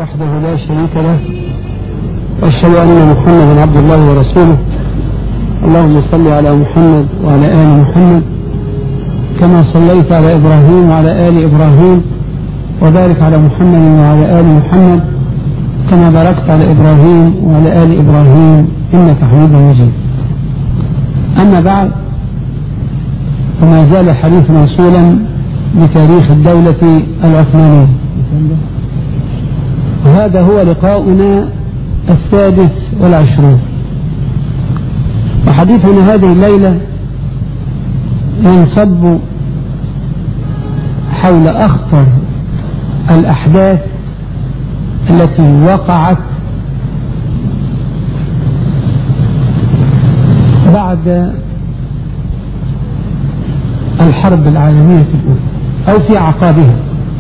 وحده لا شريك له وأشهد أن محمدا عبد الله ورسوله اللهم صل على محمد وعلى آل محمد كما صليت على إبراهيم وعلى آل إبراهيم وبارك على محمد وعلى آل محمد كما باركت على إبراهيم وعلى آل إبراهيم إنك حميد مجيد أما بعد فما زال الحديث موصولا بتاريخ الدولة العثمانية وهذا هو لقاؤنا السادس والعشرون وحديثنا هذه الليلة ينصب حول أخطر الأحداث التي وقعت بعد الحرب العالمية الأولى أو في أعقابها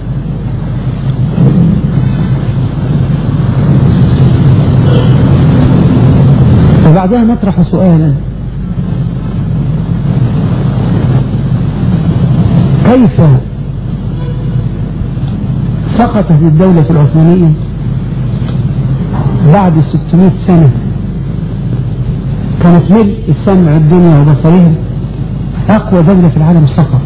وبعدها نطرح سؤالا كيف سقطت الدولة العثمانية بعد 600 سنة كانت ملء السمع الدنيا وبصرها أقوى دولة في العالم سقط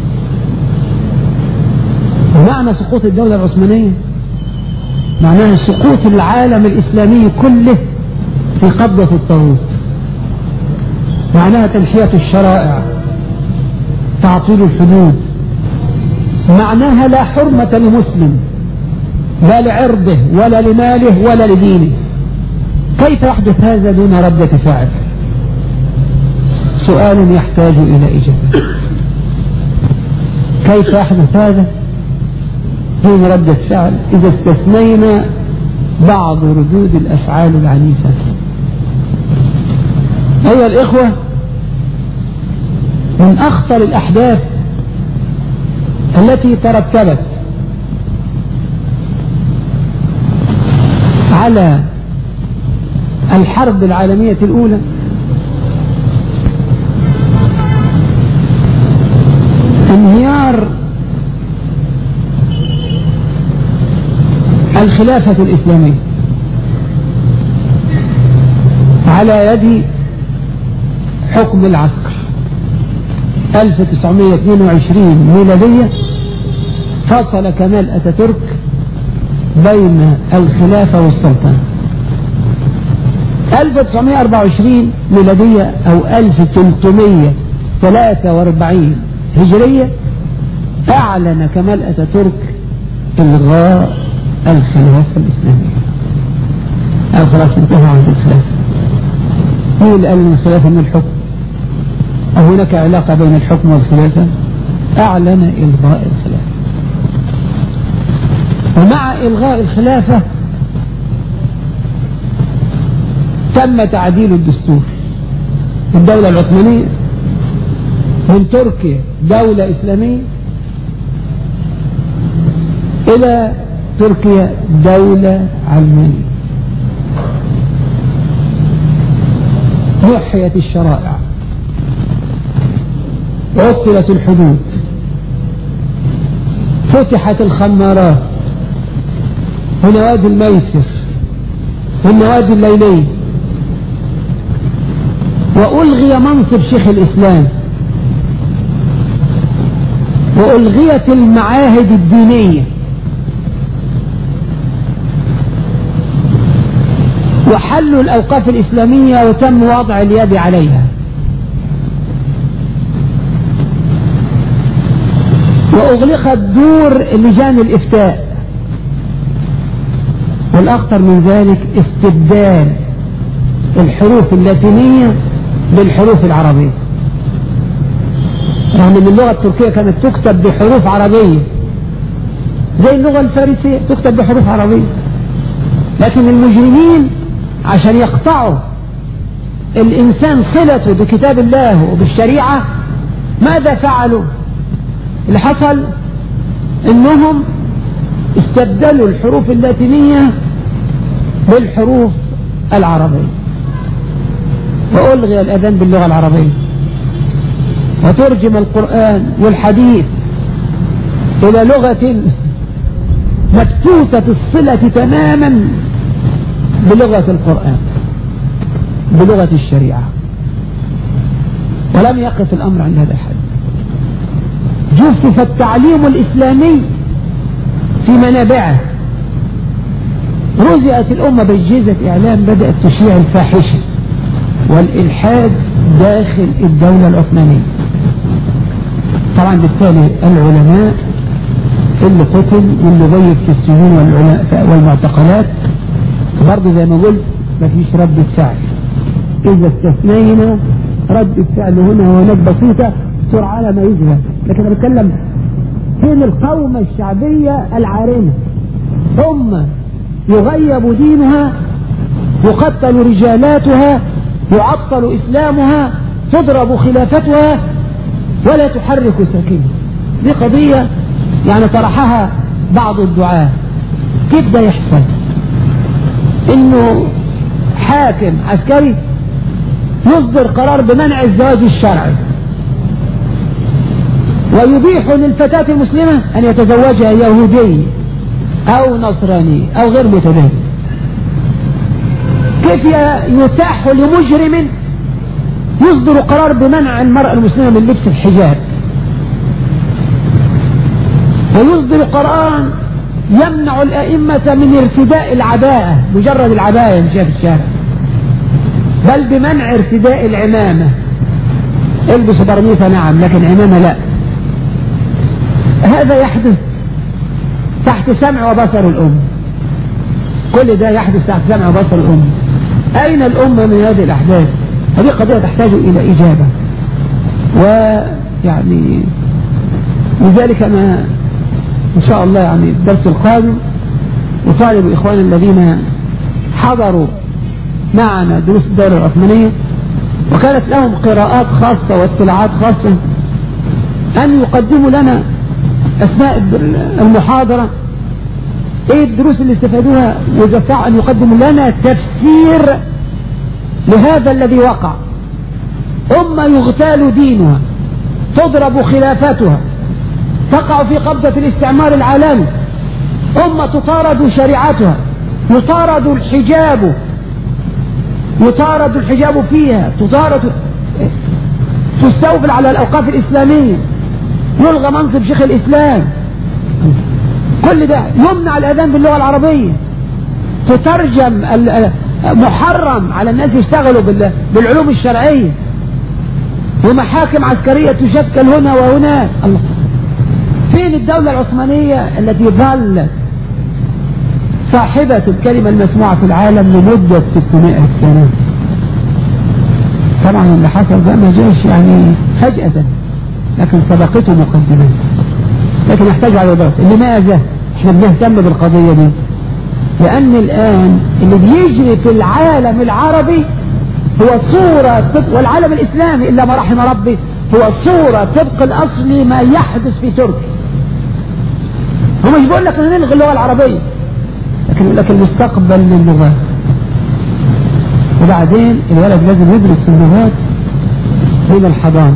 ومعنى سقوط الدولة العثمانية معناها سقوط العالم الإسلامي كله في قبضة الطاغوت معناها تنحية الشرائع تعطيل الحدود معناها لا حرمة لمسلم لا لعرضه ولا لماله ولا لدينه كيف يحدث هذا دون ردة فعل سؤال يحتاج إلى إجابة كيف يحدث هذا دون ردة فعل إذا استثنينا بعض ردود الأفعال العنيفة أيها الإخوة من أخطر الأحداث التي ترتبت على الحرب العالمية الأولى انهيار الخلافة الإسلامية على يد حكم العسكر 1922 ميلادية فصل كمال أتاتورك بين الخلافة والسلطنة 1924 ميلادية أو 1343 هجرية أعلن كمال أتاتورك إلغاء الخلافة الإسلامية قال خلاص انتهى عند الخلافة مين اللي قال ان الخلافة من الحكم أو هناك علاقة بين الحكم والخلافة أعلن إلغاء الخلافة ومع إلغاء الخلافة تم تعديل الدستور الدولة العثمانية من تركيا دولة إسلامية إلى تركيا دولة علمانية نحيت الشرائع عطلت الحدود فتحت الخمارات ونوادي الميسر والنوادي الليلية وألغي منصب شيخ الإسلام وألغيت المعاهد الدينية وحلوا الأوقاف الإسلامية وتم وضع اليد عليها وأغلقت دور لجان الإفتاء والأخطر من ذلك استبدال الحروف اللاتينية بالحروف العربية رغم أن اللغة التركية كانت تكتب بحروف عربية زي اللغة الفارسية تكتب بحروف عربية لكن المجرمين عشان يقطعوا الإنسان صلته بكتاب الله وبالشريعة ماذا فعلوا اللي حصل انهم استبدلوا الحروف اللاتينية بالحروف العربية وألغي الأذان باللغة العربية وترجم القرآن والحديث إلى لغة مبتوتة الصلة تماما بلغة القرآن بلغة الشريعة ولم يقف الأمر عند هذا الحد جفف التعليم الإسلامي في منابعه رزئت الأمة بجيزة إعلام بدأت تشيع الفاحشة والإلحاد داخل الدولة العثمانية طبعا بالتالي العلماء اللي قتل واللي ضيف في السجون والمعتقلات برضه زي ما قلت مفيش رد فعل إذا استثنينا رد الفعل هنا وهناك بسيطة بسرعة على ما يذهب لكن أنا بتكلم فين القومة الشعبية العارمة أمة يغيب دينها يقتل رجالاتها يعطل إسلامها تضرب خلافتها ولا تحرك ساكنها دي قضية يعني طرحها بعض الدعاة كيف ده يحصل انه حاكم عسكري يصدر قرار بمنع الزواج الشرعي ويبيح للفتاة المسلمة أن يتزوجها يهودي أو نصراني أو غير متدين كيف يتاح لمجرم يصدر قرار بمنع المرأة المسلمة من لبس الحجاب ويصدر قرارا يمنع الأئمة من ارتداء العباءة مجرد العباءة يمشي في الشارع بل بمنع ارتداء العمامة البس برنيطة نعم لكن عمامة لا هذا يحدث تحت سمع وبصر الأم كل ده يحدث تحت سمع وبصر الأم أين الأمة من هذه الأحداث هذه قضية تحتاج إلى إجابة ويعني لذلك أنا إن شاء الله يعني الدرس القادم أطالب إخواني الذين حضروا معنا دروس الدولة العثمانية وكانت لهم قراءات خاصة واطلاعات خاصة أن يقدموا لنا أثناء المحاضرة ايه الدروس اللي استفادوها واذا استطاع ان يقدموا لنا تفسير لهذا الذي وقع أمة يغتال دينها تضرب خلافتها تقع في قبضة الاستعمار العالمي أمة تطارد شريعتها يطارد الحجاب يطارد الحجاب فيها تطارد تستوفل على الأوقاف الإسلامية يلغى منصب شيخ الإسلام كل ده يمنع الأذان باللغة العربية تترجم محرم على الناس يشتغلوا بالعلوم الشرعية ومحاكم عسكرية تشكل هنا وهناك الله فين الدولة العثمانية التي ظلت صاحبة الكلمة المسموعة في العالم لمدة 600 سنة طبعا اللي حصل ده ما جاش يعني فجأة لكن سبقته مقدمات لكن يحتاج على دراسة لماذا احنا بنهتم بالقضية دي لأن الآن اللي بيجري في العالم العربي هو صورة طبق والعالم الإسلامي إلا ما رحم ربي هو صورة طبق الأصل ما يحدث في تركيا هو مش بيقول لك نلغي اللغة العربية لكن يقول لك المستقبل للغات وبعدين الولد لازم يدرس اللغات من الحضانة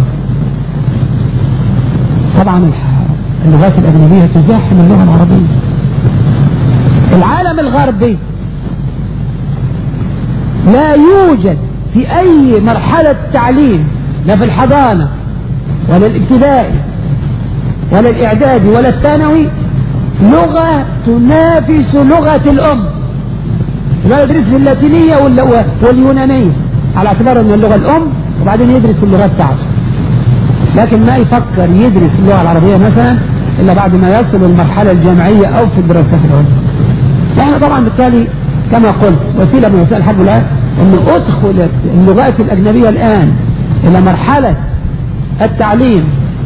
طبعا اللغات الأجنبية تزاحم اللغة العربية العالم الغربي لا يوجد في أي مرحلة تعليم لا في الحضانة ولا الابتدائي ولا الإعدادي ولا الثانوي لغة تنافس لغة الأم لا يدرس اللاتينية واليونانية على اعتبار أن اللغة الأم وبعدين يدرس اللغات بتاعته لكن ما يفكر يدرس اللغة العربية مثلا إلا بعد ما يصل المرحلة الجامعية أو في الدراسات العليا احنا طبعا بالتالي كما قلت وسيلة من وسائل الحمد لله أن أدخلت اللغات الأجنبية الآن إلى مرحلة التعليم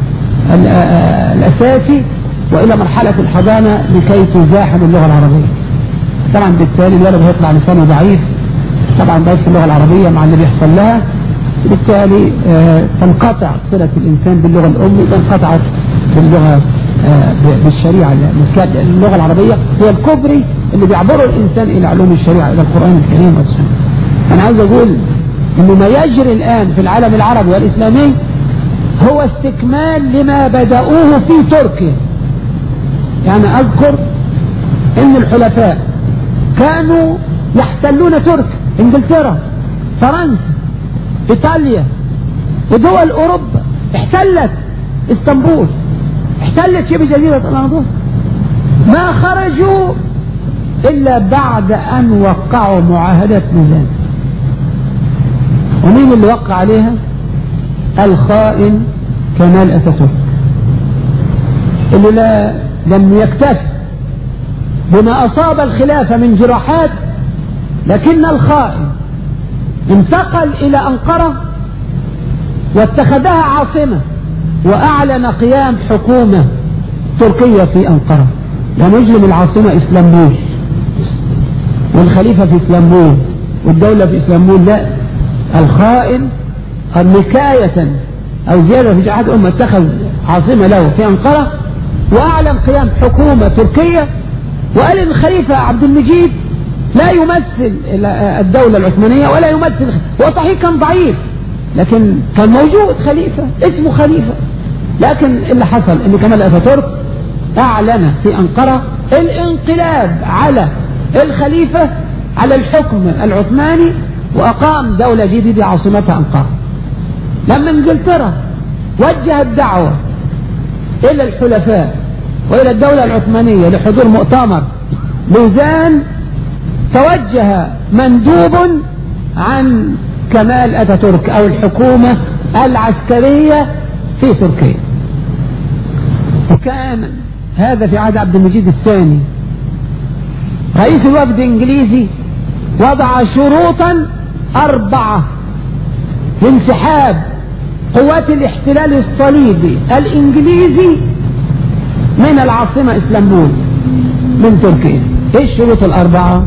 الأساسي وإلى مرحلة الحضانة لكي تزاحم اللغة العربية طبعا بالتالي الولد هيطلع لسانه ضعيف طبعا بس اللغة العربية مع اللي بيحصل لها بالتالي آه تنقطع صلة الإنسان باللغة الأم وانقطعت باللغة آه بالشريعة اللغة العربية هي الكبري اللي بيعبره الإنسان إلى علوم الشريعة إلى القرآن الكريم والسنة أنا عايز أقول إنه ما يجري الآن في العالم العربي والإسلامي هو استكمال لما بدأوه في تركيا يعني أذكر ان الحلفاء كانوا يحتلون ترك انجلترا فرنسا ايطاليا ودول اوروبا احتلت اسطنبول احتلت شبه جزيرة الاناضول ما خرجوا الا بعد ان وقعوا معاهدة لوزان ومين اللي وقع عليها الخائن كمال اتاتورك اللي لا لم يكتفي بما اصاب الخلافة من جراحات لكن الخائن انتقل الى انقرة واتخذها عاصمة واعلن قيام حكومة تركية في انقرة ونجلب العاصمة اسلامبول والخليفة في اسلامبول والدولة في اسلامبول لا الخائن نكاية او زيادة في جهاد امة اتخذ عاصمة له في انقرة واعلن قيام حكومة تركية وقال ان الخليفة عبد المجيد لا يمثل الدولة العثمانية ولا يمثل هو صحيح كان ضعيف لكن كان موجود خليفة اسمه خليفة لكن اللي حصل ان كمال اتاتورك اعلن في انقرة الانقلاب على الخليفة على الحكم العثماني واقام دولة جديدة عاصمتها انقرة لما انجلترا وجهت دعوة الى الحلفاء والى الدولة العثمانية لحضور مؤتمر لوزان توجه مندوب عن كمال اتاتورك او الحكومة العسكرية في تركيا وكان هذا في عهد عبد المجيد الثاني رئيس الوفد الانجليزي وضع شروطا اربعة لانسحاب قوات الاحتلال الصليبي الانجليزي من العاصمة اسلامبول من تركيا ايه الشروط الاربعة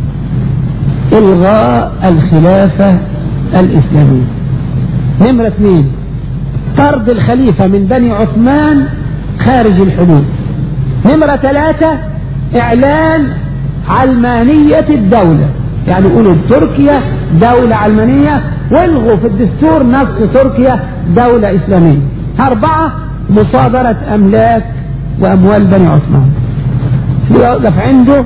الغاء الخلافة الاسلامية نمرة اثنين طرد الخليفة من بني عثمان خارج الحدود نمرة ثلاثة اعلان علمانية الدولة يعني يقولوا تركيا دولة علمانية والغوا في الدستور نص تركيا دولة اسلامية اربعة مصادرة املاك واموال بني عثمان يوقف عنده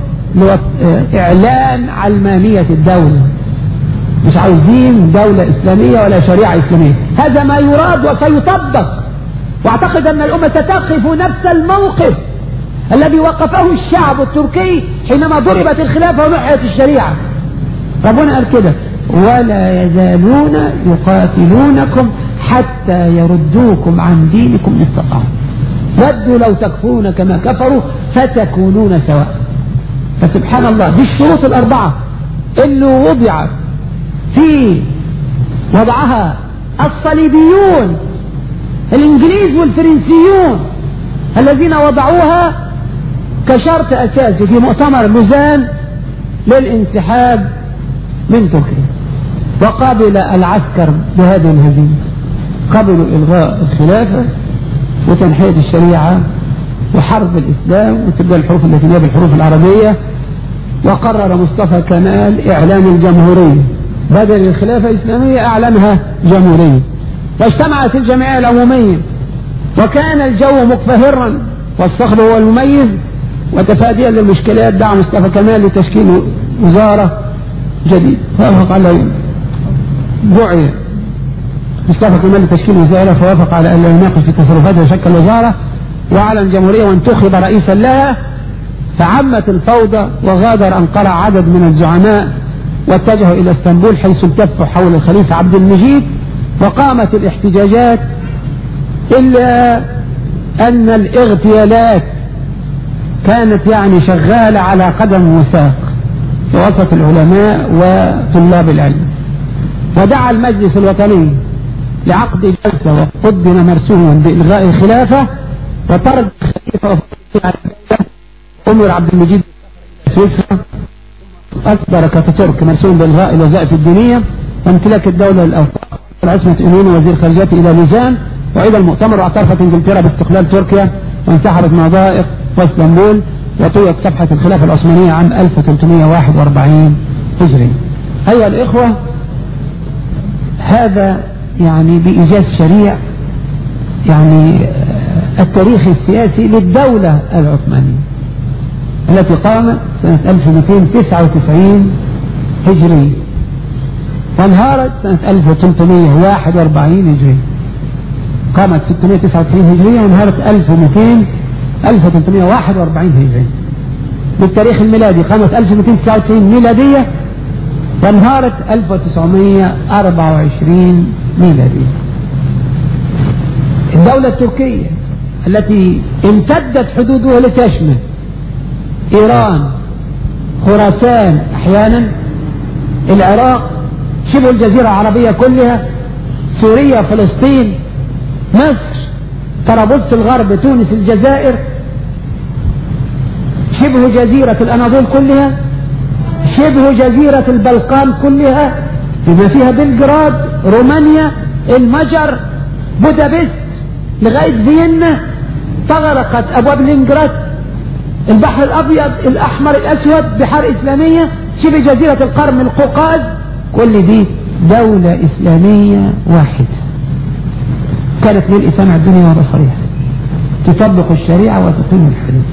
اعلان علمانية الدولة مش عاوزين دولة اسلامية ولا شريعة اسلامية هذا ما يراد وسيطبق واعتقد ان الامة ستقف نفس الموقف الذي وقفه الشعب التركي حينما ضربت الخلافة ونحيت الشريعة ربنا قال كده ولا يزالون يقاتلونكم حتى يردوكم عن دينكم ان استطاعوا ودوا لو تكفرون كما كفروا فتكونون سواء فسبحان الله دي الشروط الأربعة اللي وضعت في وضعها الصليبيون الإنجليز والفرنسيون الذين وضعوها كشرط أساسي في مؤتمر لوزان للانسحاب من تركيا وقبل العسكر بهذه الهزيمة قبلوا إلغاء الخلافة وتنحية الشريعة وحرب الإسلام واستبدال الحروف اللاتينية بالحروف العربية وقرر مصطفى كمال إعلان الجمهورية بدل الخلافة الإسلامية أعلنها جمهورية واجتمعت الجمعية العمومية وكان الجو مكفهرا والصخب هو المميز وتفاديا للمشكلات دعا مصطفى كمال لتشكيل وزارة جديدة فوافق على دعي مصطفى كمال لتشكيل وزارة فوافق على أن يناقش في تصرفاته وشكل وزارة وأعلن الجمهورية وانتخب رئيسا لها فعمت الفوضى وغادر أنقرة عدد من الزعماء واتجهوا إلى اسطنبول حيث التفوا حول الخليفة عبد المجيد وقامت الاحتجاجات إلا أن الاغتيالات كانت يعني شغالة على قدم وساق في وسط العلماء وطلاب العلم ودعا المجلس الوطني لعقد جلسة وقدم مرسوما بإلغاء الخلافة وطرد الخليفة أمر عبد المجيد سويسرا أصدر كاتاتورك مرسوم بإلغاء الوظائف الدينية وامتلاك الدولة للأوقاف العصمة إمين وزير خارجيته إلى لوزان وعيد المؤتمر واعترفت انجلترا باستقلال تركيا وانسحبت مضائق واسطنبول وطويت صفحة الخلافة العثمانية عام 1341 هجري أيها الإخوة هذا يعني بإيجاز شريع يعني التاريخ السياسي للدولة العثمانية التي قامت سنة 1299 هجرية وانهارت سنة 1341 هجرية قامت 699 هجرية وانهارت 1200 1341 هجرية بالتاريخ الميلادي قامت 1299 ميلادية وانهارت 1924 ميلادية الدولة التركية التي امتدت حدودها لتشمل إيران خراسان أحيانا العراق شبه الجزيرة العربية كلها سوريا فلسطين مصر طرابلس الغرب تونس الجزائر شبه جزيرة الأناضول كلها شبه جزيرة البلقان كلها بما فيها بلغراد رومانيا المجر بودابست لغاية فيينا تغرقت أبواب لينجراد البحر الأبيض الأحمر الأسود بحار إسلامية شبه جزيرة القرم القوقاز كل دي دولة إسلامية واحدة كانت ملء سمع الدنيا وبصرها تطبق الشريعة وتقيم الحدود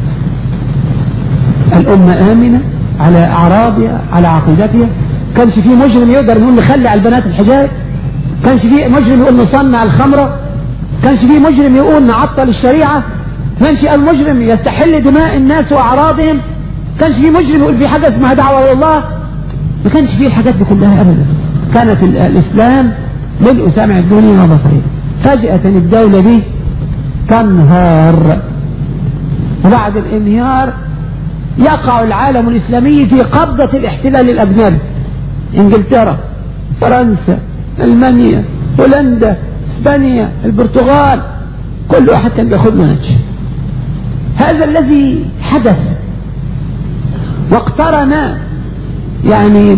الأمة آمنة على أعراضها على عقيدتها كانش في مجرم يقدر نقول نخلي على البنات الحجاب كانش في مجرم يقول نصنع الخمرة كانش في مجرم يقول نعطل الشريعة كانش المجرم يستحل دماء الناس وأعراضهم كانش في مجرم يقول في حاجة اسمها دعوة إلى الله ما كانش فيه الحاجات دي كلها أبدا كانت الإسلام ملء سامع الدنيا وبصرها فجأة الدولة دي تنهار وبعد الانهيار يقع العالم الإسلامي في قبضة الاحتلال الأجنبي إنجلترا فرنسا ألمانيا هولندا إسبانيا البرتغال كل واحد كان بياخد له نتش هذا الذي حدث واقترن يعني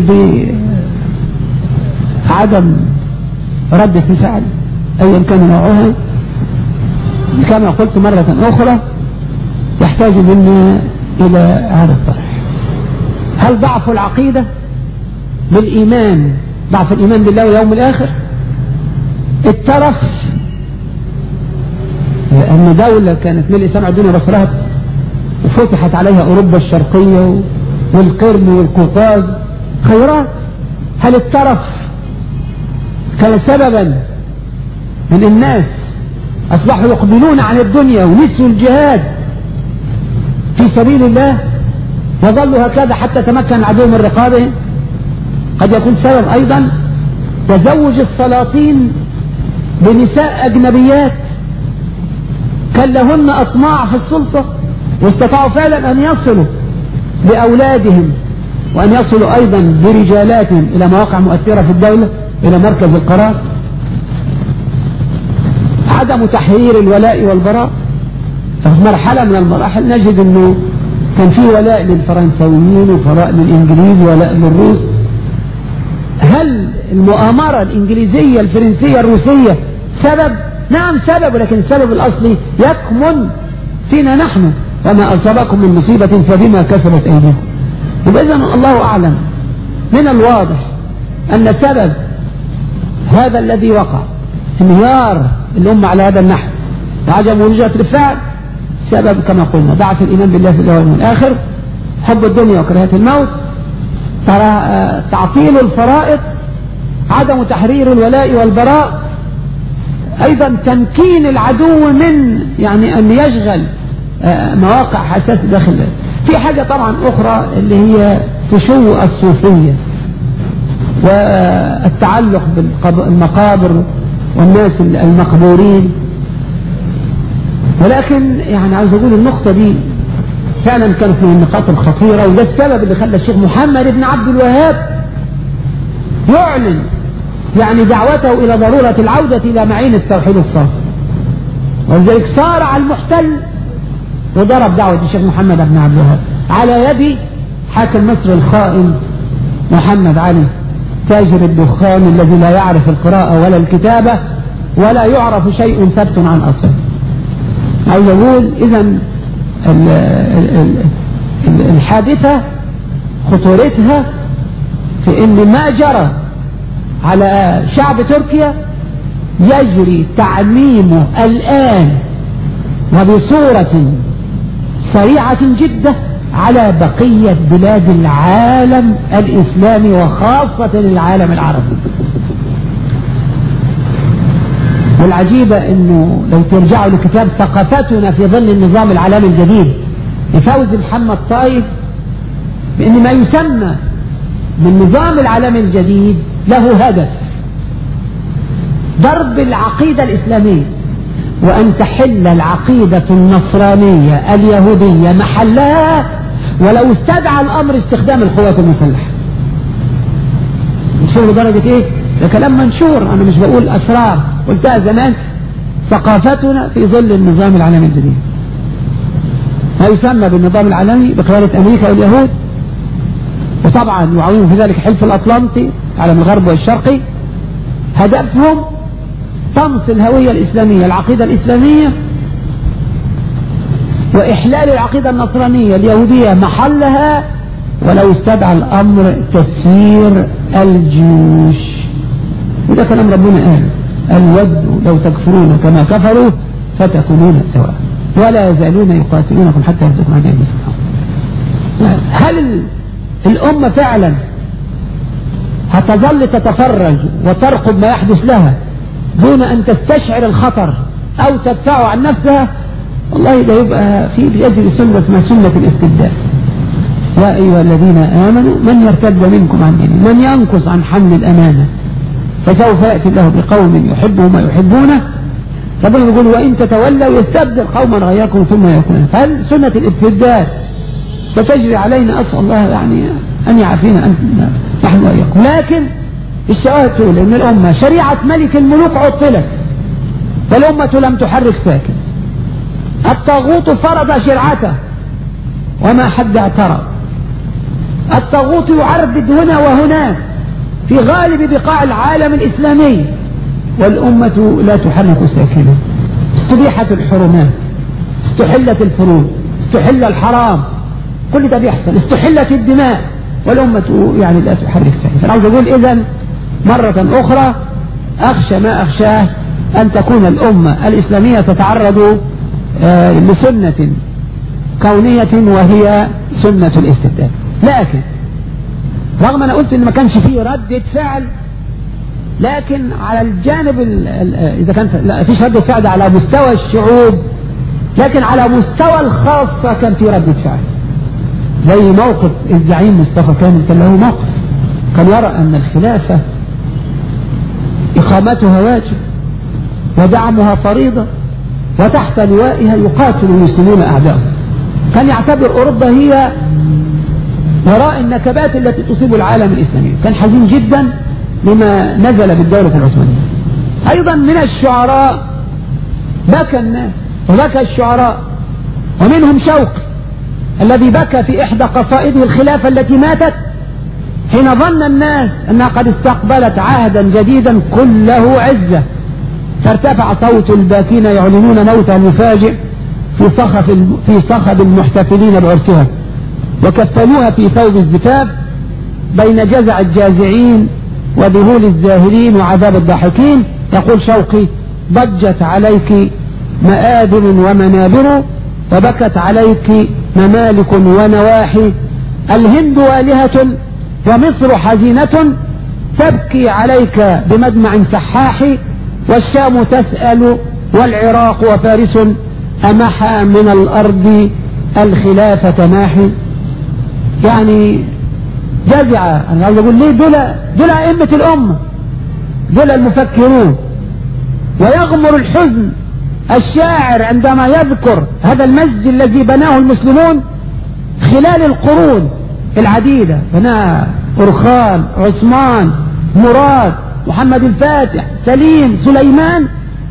بعدم ردة الفعل أيا كان نوعها كما قلت مرة أخرى يحتاج منا إلى هذا الطرح هل ضعف العقيدة بالإيمان ضعف الإيمان بالله واليوم الآخر الترف لأن دولة كانت ملء سمع الدنيا بصرها وفتحت عليها أوروبا الشرقية والقرم والقوقاز خيرات هل الترف كان سببا من الناس أصبحوا يقبلون على الدنيا ونسوا الجهاد في سبيل الله وظلوا هكذا حتى تمكن العدو من رقابهم قد يكون سبب أيضا تزوج السلاطين بنساء أجنبيات كان لهن أطماع في السلطة واستطاعوا فعلا أن يصلوا بأولادهم وأن يصلوا أيضا برجالاتهم إلى مواقع مؤثرة في الدولة إلى مركز القرار عدم تحرير الولاء والبراء ففي مرحلة من المراحل نجد أنه كان في ولاء للفرنسويين وفراء للإنجليز ولاء للروس هل المؤامرة الإنجليزية الفرنسية الروسية سبب نعم سبب ولكن السبب الأصلي يكمن فينا نحن وما أصابكم من مصيبة فبما كسبت أيديكم وبإذن الله أعلم من الواضح أن سبب هذا الذي وقع انهيار الأمة على هذا النحو وعجم ونجرة الفعل سبب كما قلنا ضعف الإيمان بالله في اليوم الآخر حب الدنيا وكراهية الموت تعطيل الفرائض عدم تحرير الولاء والبراء أيضا تمكين العدو من يعني أن يشغل مواقع حساسة داخل في حاجة طبعا أخرى اللي هي فشو الصوفية والتعلق بالمقابر والناس المقبورين ولكن يعني عاوز أقول النقطة دي فعلا كانت من النقاط الخطيرة وده السبب اللي خلى الشيخ محمد بن عبد الوهاب يعلن يعني دعوته إلى ضرورة العودة إلى معين التوحيد الصافي ولذلك صارع المحتل وضرب دعوة الشيخ محمد بن عبد الوهاب على يد حاكم مصر الخائن محمد علي تاجر الدخان الذي لا يعرف القراءة ولا الكتابة ولا يعرف شيء ثبت عن أصله عاوز أقول إذا الحادثة خطورتها في ان ما جرى على شعب تركيا يجري تعميمه الآن وبصورة سريعة جدا على بقية بلاد العالم الإسلامي وخاصة العالم العربي والعجيبة انه لو ترجعوا لكتاب ثقافتنا في ظل النظام العالمي الجديد لفوز محمد طايف بان ما يسمى بالنظام العالمي الجديد له هدف ضرب العقيدة الإسلامية وأن تحل العقيدة النصرانية اليهودية محلها ولو استدعى الأمر استخدام القوات المسلحة نشوف درجة إيه ده كلام منشور أنا مش بقول أسرار قلتها زمان ثقافتنا في ظل النظام العالمي الجديد ما يسمى بالنظام العالمي بقيادة أمريكا واليهود وطبعا يعاونون في ذلك حلف الأطلنطي على الغرب والشرقي هدفهم طمس الهوية الإسلامية العقيدة الإسلامية وإحلال العقيدة النصرانية اليهودية محلها ولو استدعى الأمر تسيير الجيوش وده كلام ربنا قال الود لو تكفرون كما كفروا فتكونون سواء ولا يزالون يقاتلونكم حتى يهدكم عن المسلمين هل الأمة فعلا هتظل تتفرج وترقب ما يحدث لها دون أن تستشعر الخطر أو تدفعه عن نفسها والله ده يبقى في بيجري سنة ما سنة الاستبداد يا أيها الذين آمنوا من يرتد منكم عن دينه من ينقص عن حمل الأمانة فسوف يأتي الله بقوم يحبه ما يحبونه ربنا يقول وإن تتولوا يستبدل قوما غيركم ثم يكون فهل سنة الاستبداد ستجري علينا أسأل الله يعني أن يعافينا أن نحن وإياكم لكن الشواهد تقول ان الامة شريعة ملك الملوك عطلت والامة لم تحرك ساكن الطاغوت فرض شرعته وما حد اعترض الطاغوت يعربد هنا وهناك في غالب بقاع العالم الاسلامي والامة لا تحرك ساكنة استبيحت الحرمات استحلت الفروض استحل الحرام كل ده بيحصل استحلت الدماء والأمة يعني لا تحرك ساكنة فأنا عاوز أقول إذا مرة أخرى أخشى ما أخشاه أن تكون الأمة الإسلامية تتعرض آه لسنة كونية وهي سنة الاستبداد لكن رغم أنا قلت إن ما كانش فيه ردة فعل لكن على الجانب ال ال إذا كان لا فيش ردة فعل على مستوى الشعوب لكن على مستوى الخاصة كان في ردة فعل زي موقف الزعيم مصطفى كامل كان له موقف كان يرى أن الخلافة إقامتها واجب ودعمها فريضة وتحت لوائها يقاتل المسلمون أعداءهم كان يعتبر أوروبا هي وراء النكبات التي تصيب العالم الإسلامي كان حزين جدا لما نزل بالدولة العثمانية أيضا من الشعراء بكى الناس وبكى الشعراء ومنهم شوقي الذي بكى في إحدى قصائده الخلافة التي ماتت حين ظن الناس أنها قد استقبلت عهدا جديدا كله عزة فارتفع صوت الباكين يعلنون موتها المفاجئ في صخب في صخب المحتفلين بعرسها وكفنوها في ثوب الزفاف بين جزع الجازعين وذهول الزاهرين وعذاب الضاحكين يقول شوقي ضجت عليك مآدم ومنابر وبكت عليك ممالك ونواحي الهند والهة ومصر حزينة تبكي عليك بمدمع سحاح والشام تسأل والعراق وفارس أمحى من الأرض الخلافة ماحي يعني جزع أنا عاوز أقول ليه دول دول أئمة الأمة دول المفكرون ويغمر الحزن الشاعر عندما يذكر هذا المسجد الذي بناه المسلمون خلال القرون العديدة بناه أرخان عثمان مراد محمد الفاتح سليم سليمان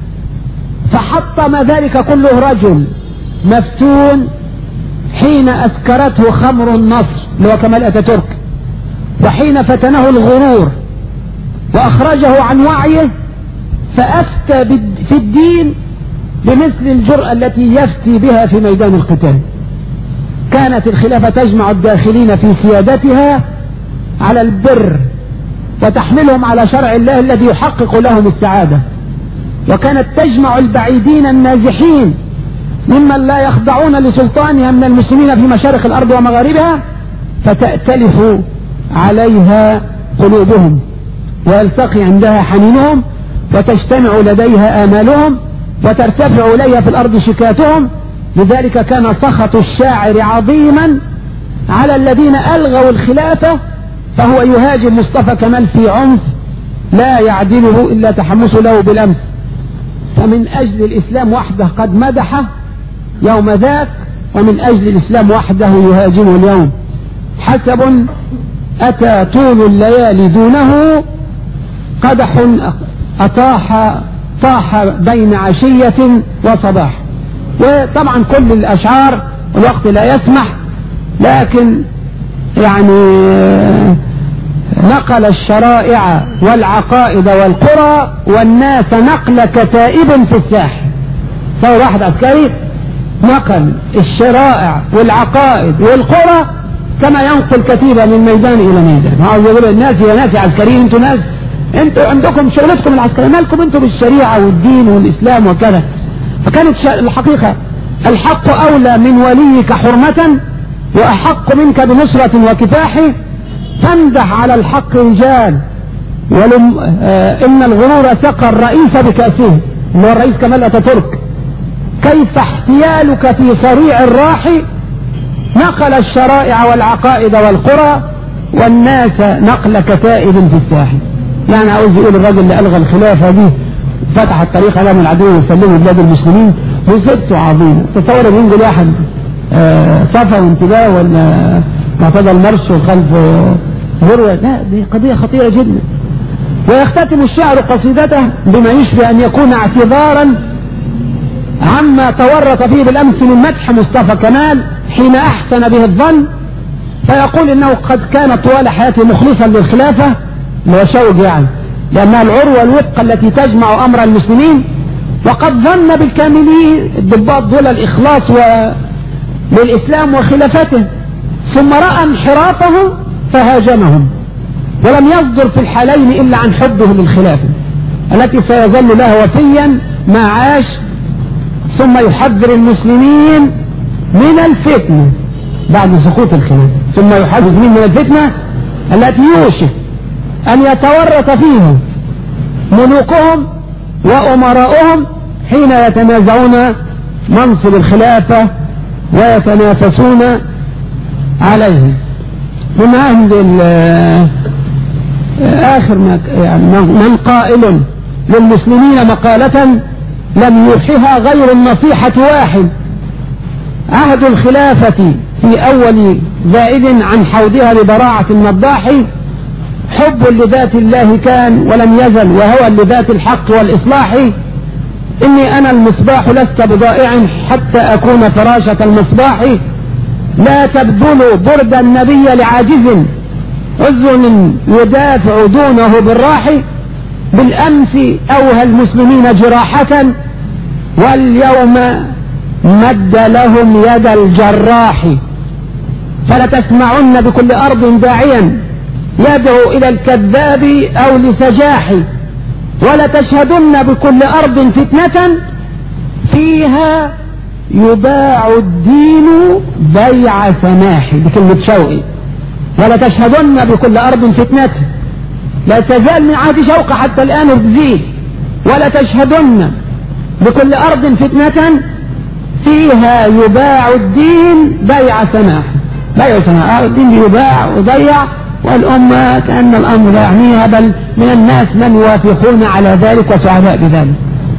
فحطم ذلك كله رجل مفتون حين أسكرته خمر النصر اللي هو كمال أتاتورك وحين فتنه الغرور وأخرجه عن وعيه فأفتى في الدين بمثل الجرأة التي يفتي بها في ميدان القتال كانت الخلافة تجمع الداخلين في سيادتها على البر وتحملهم على شرع الله الذي يحقق لهم السعادة وكانت تجمع البعيدين النازحين ممن لا يخضعون لسلطانها من المسلمين في مشارق الأرض ومغاربها فتأتلف عليها قلوبهم ويلتقي عندها حنينهم وتجتمع لديها آمالهم وترتفع إليها في الأرض شكاتهم لذلك كان سخط الشاعر عظيما على الذين ألغوا الخلافة فهو يهاجم مصطفى كمال في عنف لا يعدله إلا تحمس له بالأمس فمن أجل الإسلام وحده قد مدحه يوم ذاك ومن أجل الإسلام وحده يهاجمه اليوم حسب أتى طول الليالي دونه قدح أطاح طاح بين عشية وصباح وطبعا كل الأشعار الوقت لا يسمح لكن يعني نقل الشرائع والعقائد والقرى والناس نقل كتائب في الساحل سوى واحد عسكري نقل الشرائع والعقائد والقرى كما ينقل كتيبة من ميدان إلى ميدان عاوز يقول الناس يا ناس عسكريين انتوا ناس انتوا عندكم شغلتكم العسكرية مالكم انتوا بالشريعة والدين والإسلام وكذا فكانت الحقيقة الحق أولى من وليك حرمة وأحق منك بنصرة وكفاح تمدح على الحق رجال ولم آه إن الغرور سقى الرئيس بكأسه اللي هو الرئيس كمال أتاتورك كيف احتيالك في صريع الراح نقل الشرائع والعقائد والقرى والناس نقل كتائب في الساحل يعني عاوز يقول الراجل اللي ألغى الخلافة دي فتح الطريق امام العدو وسلموا بلاد المسلمين مصيبته عظيمه تصور ان ينقل واحد آه صفا وانتباه ولا معتدى المرش وخلف ذروه لا دي قضيه خطيره جدا ويختتم الشاعر قصيدته بما يشبه ان يكون اعتذارا عما تورط فيه بالامس من مدح مصطفى كمال حين احسن به الظن فيقول انه قد كان طوال حياته مخلصا للخلافه اللي هو شوق يعني لأنها العروة الوثقى التي تجمع أمر المسلمين وقد ظن بالكاملين الضباط دول الإخلاص و... للإسلام وخلافته ثم رأى انحرافهم فهاجمهم ولم يصدر في الحالين إلا عن حبه للخلافة التي سيظل له وفيا ما عاش ثم يحذر المسلمين من الفتنة بعد سقوط الخلافة ثم يحذر المسلمين من الفتنة التي يوشك أن يتورط فيهم ملوكهم وأمراؤهم حين يتنازعون منصب الخلافة ويتنافسون عليه من عند آخر ما يعني من قائل للمسلمين مقالة لم يوحها غير النصيحة واحد عهد الخلافة في أول زائد عن حوضها ببراعة النضاح حب لذات الله كان ولم يزل وهوى لذات الحق والإصلاح إني أنا المصباح لست بضائع حتى أكون فراشة المصباح لا تبذلوا برد النبي لعاجز أذن يدافع دونه بالراح بالأمس أوهى المسلمين جراحة واليوم مد لهم يد الجراح فلتسمعن بكل أرض داعيا يدعو إلى الكذاب أو لسجاح ولتشهدن بكل أرض فتنة فيها يباع الدين بيع سماح بكلمة شوقي ولتشهدن بكل أرض فتنة لا تزال من عهد شوق حتى الآن بتزيد ولتشهدن بكل أرض فتنة فيها يباع الدين بيع سماح بيع سماح الدين يباع وضيع والأمة كأن الأمر لا يعنيها بل من الناس من يوافقون على ذلك وسعداء بذلك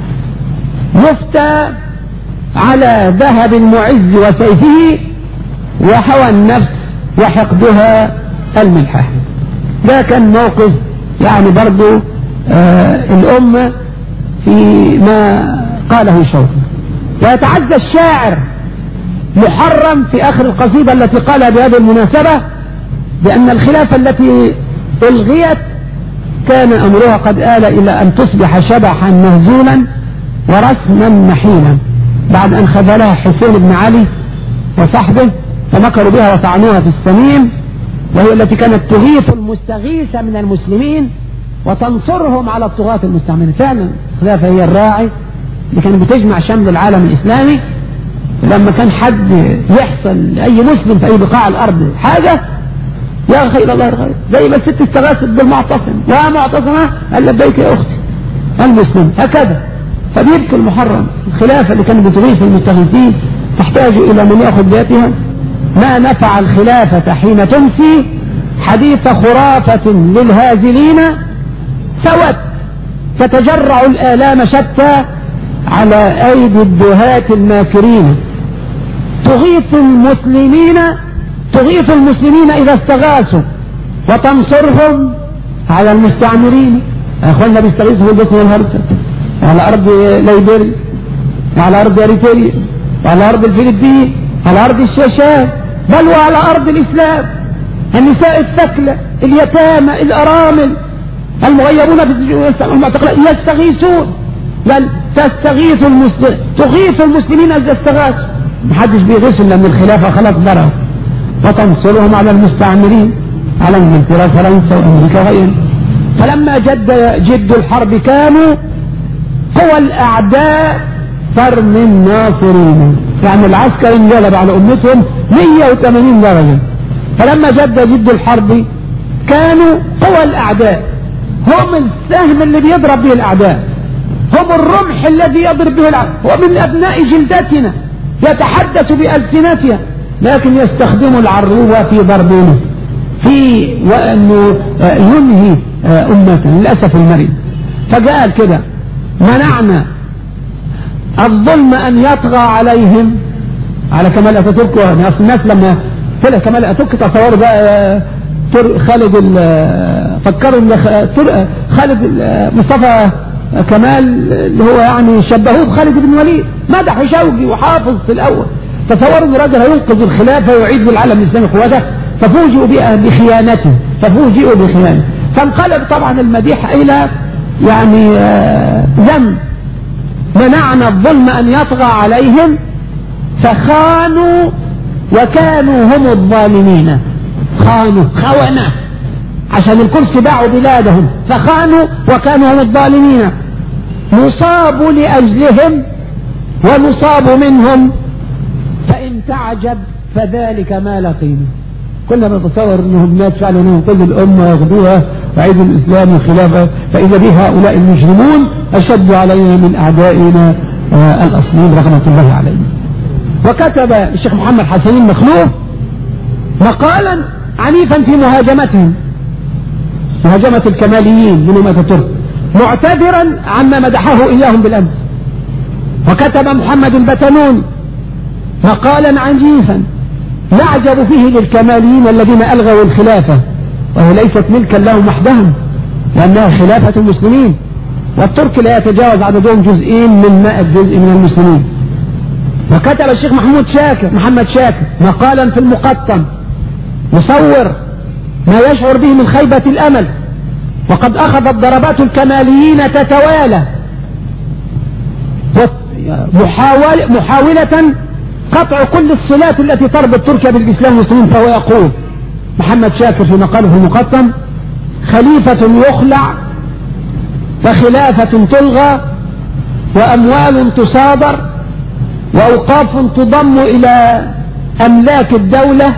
يفتى على ذهب المعز وسيفه وهوى النفس وحقدها الملحة ده كان موقف يعني برضو آه الأمة في ما قاله شوقي ويتعزى الشاعر محرم في آخر القصيدة التي قالها بهذه المناسبة بأن الخلافة التي ألغيت كان أمرها قد آل إلى أن تصبح شبحا مهزولا ورسما محيلا بعد أن خذلها حسين بن علي وصحبه فمكروا بها وطعنوها في السميم وهي التي كانت تغيث المستغيث من المسلمين وتنصرهم على الطغاة المستعمرين فعلا الخلافة هي الراعي اللي كانت بتجمع شمل العالم الإسلامي لما كان حد يحصل لأي مسلم في أي بقاع الأرض حاجة يا أخي إلى الله الخير زي ما الست استغاثت بالمعتصم يا معتصمة قال لبيك يا أختي المسلم هكذا فبيبكي المحرم الخلافة اللي كانت بتغيث المستغيثين تحتاج إلى من يأخذ بيتها ما نفع الخلافة حين تمسي حديث خرافة للهازلين سوت تتجرع الآلام شتى على أيدي الدهاة الماكرين تغيث المسلمين تغيث المسلمين إذا استغاثوا وتنصرهم على المستعمرين أخوانا بيستغيثوا في البوسنة والهرسك على أرض ليبيريا وعلى أرض أريتريا وعلى أرض الفلبين على أرض الشاشات بل وعلى أرض الإسلام النساء الثكلى اليتامى الأرامل المغيبون في السجون المعتقلات يستغيثون بل تستغيث المسلم تغيث المسلمين إذا استغاثوا محدش بيغيثهم لأن الخلافة خلاص ضرب وتنصرهم على المستعمرين على انجلترا فرنسا وامريكا وغيرهم فلما جد جد الحرب كانوا قوى الاعداء ترمي الناصرين يعني العسكر انقلب على امتهم 180 درجه فلما جد جد الحرب كانوا قوى الاعداء هم السهم اللي بيضرب به الاعداء هم الرمح الذي يضرب به العدو هو من ابناء جلدتنا يتحدث بالسنتها لكن يستخدم العروبة في ضربه في وأنه ينهي أمته للأسف المريض فقال كده منعنا الظلم أن يطغى عليهم على كمال أتاتورك يعني أصل الناس لما طلع كمال أتاتورك تصوروا بقى خالد فكروا ان خالد مصطفى كمال اللي هو يعني شبهوه بخالد بن وليد مدح شوقي وحافظ في الأول تصوروا ان الراجل هينقذ الخلافة ويعيد للعالم الإسلامي قوته ففوجئوا بخيانته ففوجئوا بخيانته فانقلب طبعا المديح إلى يعني ذنب منعنا الظلم أن يطغى عليهم فخانوا وكانوا هم الظالمين خانوا خونة عشان الكرسي باعوا بلادهم فخانوا وكانوا هم الظالمين نصاب لأجلهم ونصاب منهم فإن تعجب فذلك ما لقينا كنا نتصور انهم ناس فعلا ينقذوا الامه وياخذوها وعيد الاسلام والخلافه فاذا به هؤلاء المجرمون اشد علينا من اعدائنا الاصليين رحمه الله عليهم. وكتب الشيخ محمد حسنين مخلوف مقالا عنيفا في مهاجمتهم مهاجمه الكماليين من اتاتورك معتذرا عما مدحه اياهم بالامس. وكتب محمد البتنوني مقالا عنيفا يعجب فيه للكماليين الذين ألغوا الخلافة وهي ليست ملكا لهم وحدهم لأنها خلافة المسلمين والترك لا يتجاوز عددهم جزئين من مائة جزء من المسلمين وكتب الشيخ محمود شاكر محمد شاكر مقالا في المقطم يصور ما يشعر به من خيبة الأمل وقد أخذت ضربات الكماليين تتوالى محاولة, محاولة قطع كل الصلات التي تربط تركيا بالإسلام والمسلمين فهو يقول محمد شاكر في مقاله في المقطم خليفة يخلع وخلافة تلغى وأموال تصادر وأوقاف تضم إلى أملاك الدولة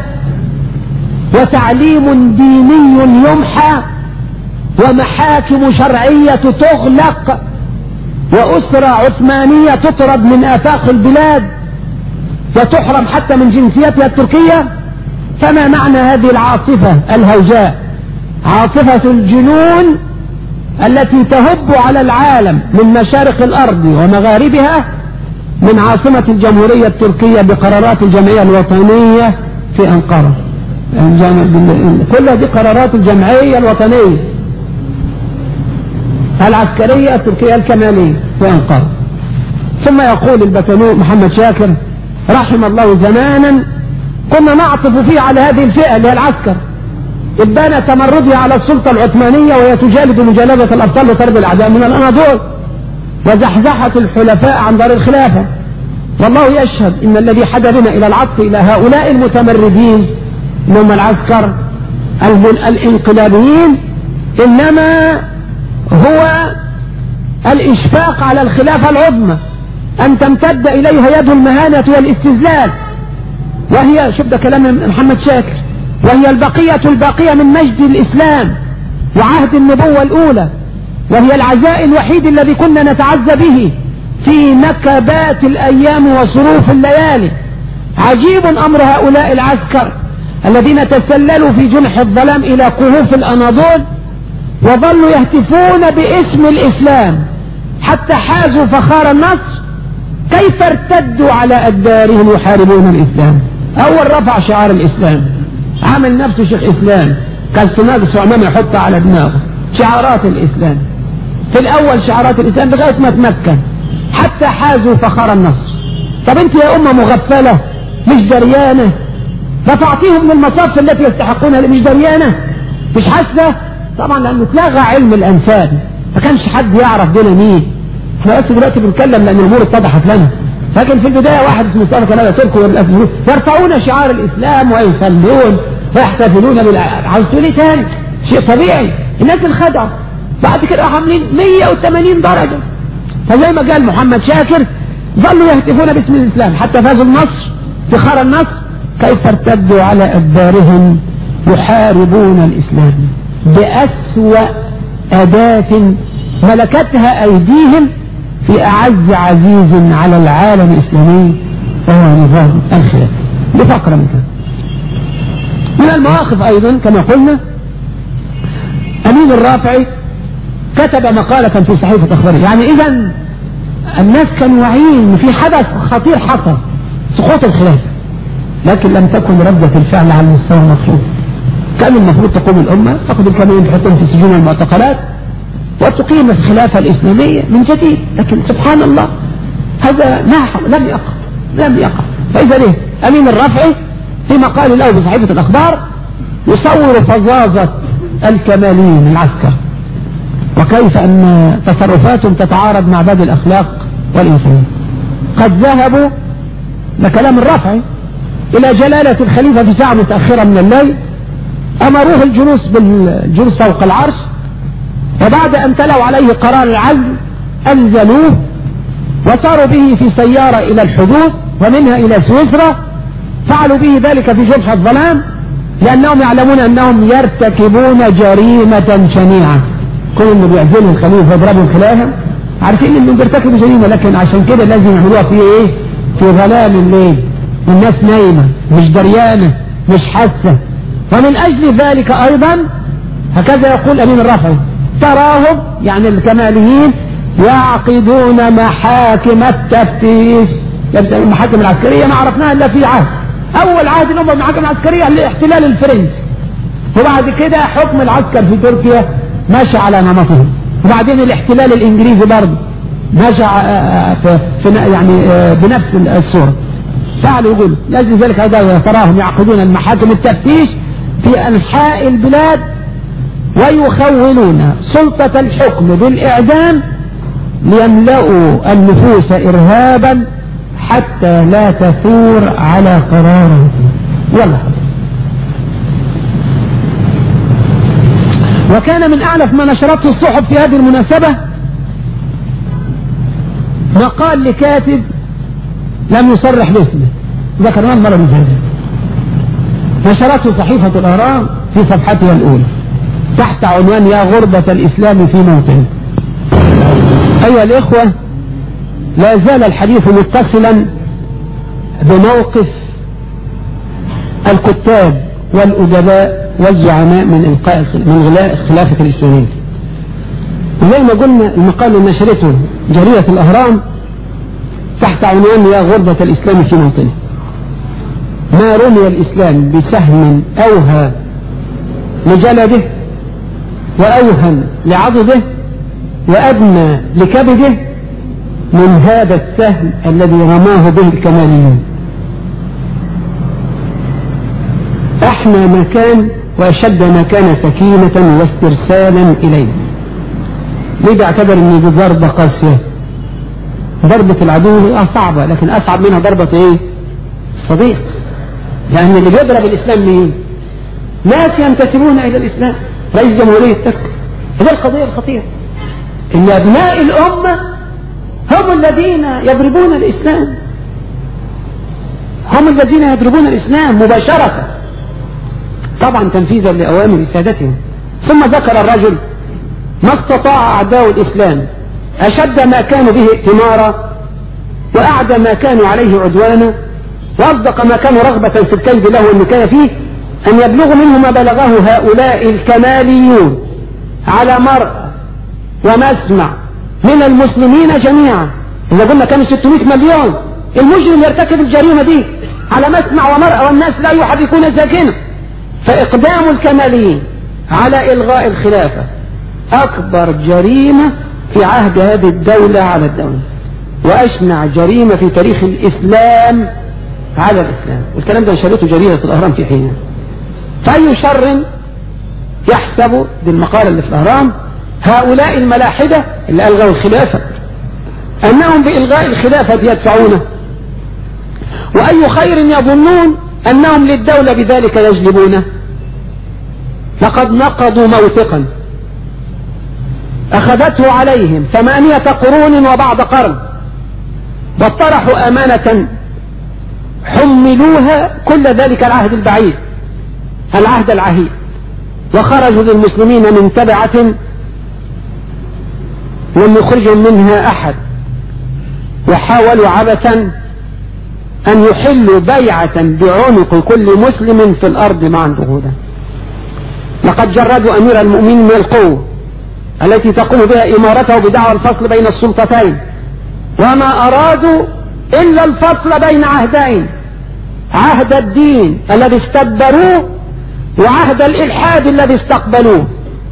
وتعليم ديني يمحى ومحاكم شرعية تغلق وأسرة عثمانية تطرد من آفاق البلاد وتحرم حتى من جنسيتها التركية فما معنى هذه العاصفة الهوجاء عاصفة الجنون التي تهب على العالم من مشارق الأرض ومغاربها من عاصمة الجمهورية التركية بقرارات الجمعية الوطنية في أنقرة كل هذه قرارات الجمعية الوطنية العسكرية التركية الكمالية في أنقرة ثم يقول البتنو محمد شاكر رحم الله زمانا كنا نعطف فيه على هذه الفئة اللي هي العسكر إبان تمردها على السلطة العثمانية وهي تجالد مجالدة الأبطال لطرد الأعداء من الأناضول وزحزحت الحلفاء عن دار الخلافة والله يشهد إن الذي حدا بنا إلى العطف إلى هؤلاء المتمردين هم العسكر الانقلابيين إنما هو الإشفاق على الخلافة العظمى أن تمتد إليها يد المهانة والاستذلال وهي شوف ده كلام محمد شاكر وهي البقية الباقية من مجد الإسلام وعهد النبوة الأولى وهي العزاء الوحيد الذي كنا نتعزى به في نكبات الأيام وصروف الليالي عجيب أمر هؤلاء العسكر الذين تسللوا في جنح الظلام إلى كهوف الأناضول وظلوا يهتفون باسم الإسلام حتى حازوا فخار النصر كيف ارتدوا على أدبارهم يحاربون الإسلام أول رفع شعار الإسلام عامل نفسه شيخ إسلام كان سناد عمامة يحطها على دماغه شعارات الإسلام في الأول شعارات الإسلام لغاية ما تمكن حتى حازوا فخار النصر طب انت يا أمة مغفلة مش دريانة رفعتيهم من المصاف التي يستحقونها مش دريانة مش حاسة طبعا لأنه اتلغى علم الأنساب ما كانش حد يعرف دول مين احنا بس دلوقتي بنتكلم لأن الأمور اتضحت لنا لكن في البداية واحد اسمه مصطفى كمال تركوا يرفعون شعار الإسلام ويصلون ويحتفلون عاوز تقول ايه تاني شيء طبيعي الناس انخدعوا بعد كده عاملين 180 درجة فزي ما قال محمد شاكر ظلوا يهتفون باسم الإسلام حتى فازوا النصر فخار النصر كيف ارتدوا على أدبارهم يحاربون الإسلام بأسوأ أداة ملكتها أيديهم في أعز عزيز على العالم الإسلامي وهو نظام الخلافة بفقرة مثلا من المواقف أيضا كما قلنا أمين الرافعي كتب مقالة في صحيفة أخباره يعني إذا الناس كانوا واعيين في حدث خطير حصل سقوط الخلافة لكن لم تكن ردة الفعل على المستوى المطلوب كان المفروض تقوم الأمة تأخذ الكاملين تحطهم في سجون المعتقلات وتقيم الخلافة الإسلامية من جديد لكن سبحان الله هذا ما لم يقع لم يقع فإذا ليه أمين الرفعي في مقال له بصحيفة الأخبار يصور فظاظة الكماليين العسكر وكيف أن تصرفاتهم تتعارض مع باب الأخلاق والإنسانية قد ذهبوا لكلام الرفعي إلى جلالة الخليفة في ساعة متأخرة من الليل أمروه الجلوس بالجلوس فوق العرش وبعد أن تلوا عليه قرار العزل أنزلوه وصاروا به في سيارة إلى الحدود ومنها إلى سويسرا فعلوا به ذلك في جبهة الظلام لأنهم يعلمون أنهم يرتكبون جريمة شنيعة كل اللي بيعزلوا الخليفة ويضربوا الخلافة عارفين انهم بيرتكبوا جريمة لكن عشان كده لازم يعملوها في ايه في ظلام الليل والناس نايمة مش دريانة مش حاسة ومن اجل ذلك ايضا هكذا يقول امين الرفعي تراهم يعني الكماليين يعقدون محاكم التفتيش المحاكم العسكرية ما عرفناها الا في عهد اول عهد الامة المحاكم العسكرية الاحتلال الفرنسي وبعد كده حكم العسكر في تركيا ماشي على نمطهم وبعدين الاحتلال الانجليزي برضه ماشي في, في يعني بنفس الصورة فعلوا يقولوا لأجل ذلك هذا تراهم يعقدون المحاكم التفتيش في أنحاء البلاد ويخولون سلطة الحكم بالإعدام ليملأوا النفوس إرهابا حتى لا تثور على قرارهم يلا وكان من أعنف ما نشرته الصحف في هذه المناسبة مقال لكاتب لم يصرح باسمه ذكرناه المرة اللي فاتت نشرته صحيفة الأهرام في صفحتها الأولى تحت عنوان يا غربة الإسلام في موطن أيها الإخوة لا زال الحديث متصلا بموقف الكتاب والأدباء والزعماء من إلقاء من غلاء الخلافة الإسلامية وزي ما قلنا المقال اللي نشرته جريدة الأهرام تحت عنوان يا غربة الإسلام في موطنه ما رمي الإسلام بسهم أوهى لجلده وأوهن لعضده وأدنى لكبده من هذا السهم الذي رماه به الكماليون أحنى ما كان وأشد ما كان سكينة واسترسالا إليه ليه بيعتبر ان دي ضربة قاسية ضربة العدو صعبة لكن أصعب منها ضربة إيه الصديق لأن اللي بيضرب الإسلام مين ناس ينتسبون إلى الإسلام رئيس جمهورية تركيا هذه القضية الخطيرة إن أبناء الأمة هم الذين يضربون الإسلام هم الذين يضربون الإسلام مباشرة طبعا تنفيذا لأوامر سادتهم ثم ذكر الرجل ما استطاع أعداء الإسلام أشد ما كانوا به ائتمارا وأعدى ما كانوا عليه عدوانا وأصدق ما كانوا رغبة في الكيد له والنكاية فيه أن يبلغوا منه ما بلغه هؤلاء الكماليون على مرأى ومسمع من المسلمين جميعا إذا قلنا كانوا 600 مليون المجرم يرتكب الجريمة دي على مسمع ومرأى والناس لا يحركون ساكنة فإقدام الكماليين على إلغاء الخلافة أكبر جريمة في عهد هذه الدولة على الدولة وأشنع جريمة في تاريخ الإسلام على الإسلام والكلام ده نشرته جريدة الأهرام في حينها فأي شر يحسب دي المقالة اللي في الأهرام هؤلاء الملاحدة اللي ألغوا الخلافة أنهم بإلغاء الخلافة يدفعونه وأي خير يظنون أنهم للدولة بذلك يجلبونه لقد نقضوا موثقا أخذته عليهم ثمانية قرون وبعد قرن واطرحوا أمانة حملوها كل ذلك العهد البعيد العهد العهيد وخرجوا للمسلمين من تبعة لم يخرجهم منها أحد وحاولوا عبثا أن يحلوا بيعة بعنق كل مسلم في الأرض مع الجهود لقد جردوا أمير المؤمنين من القوة التي تقوم بها إمارته بدعوى الفصل بين السلطتين وما أرادوا إلا الفصل بين عهدين عهد الدين الذي استدبروه وعهد الإلحاد الذي استقبلوه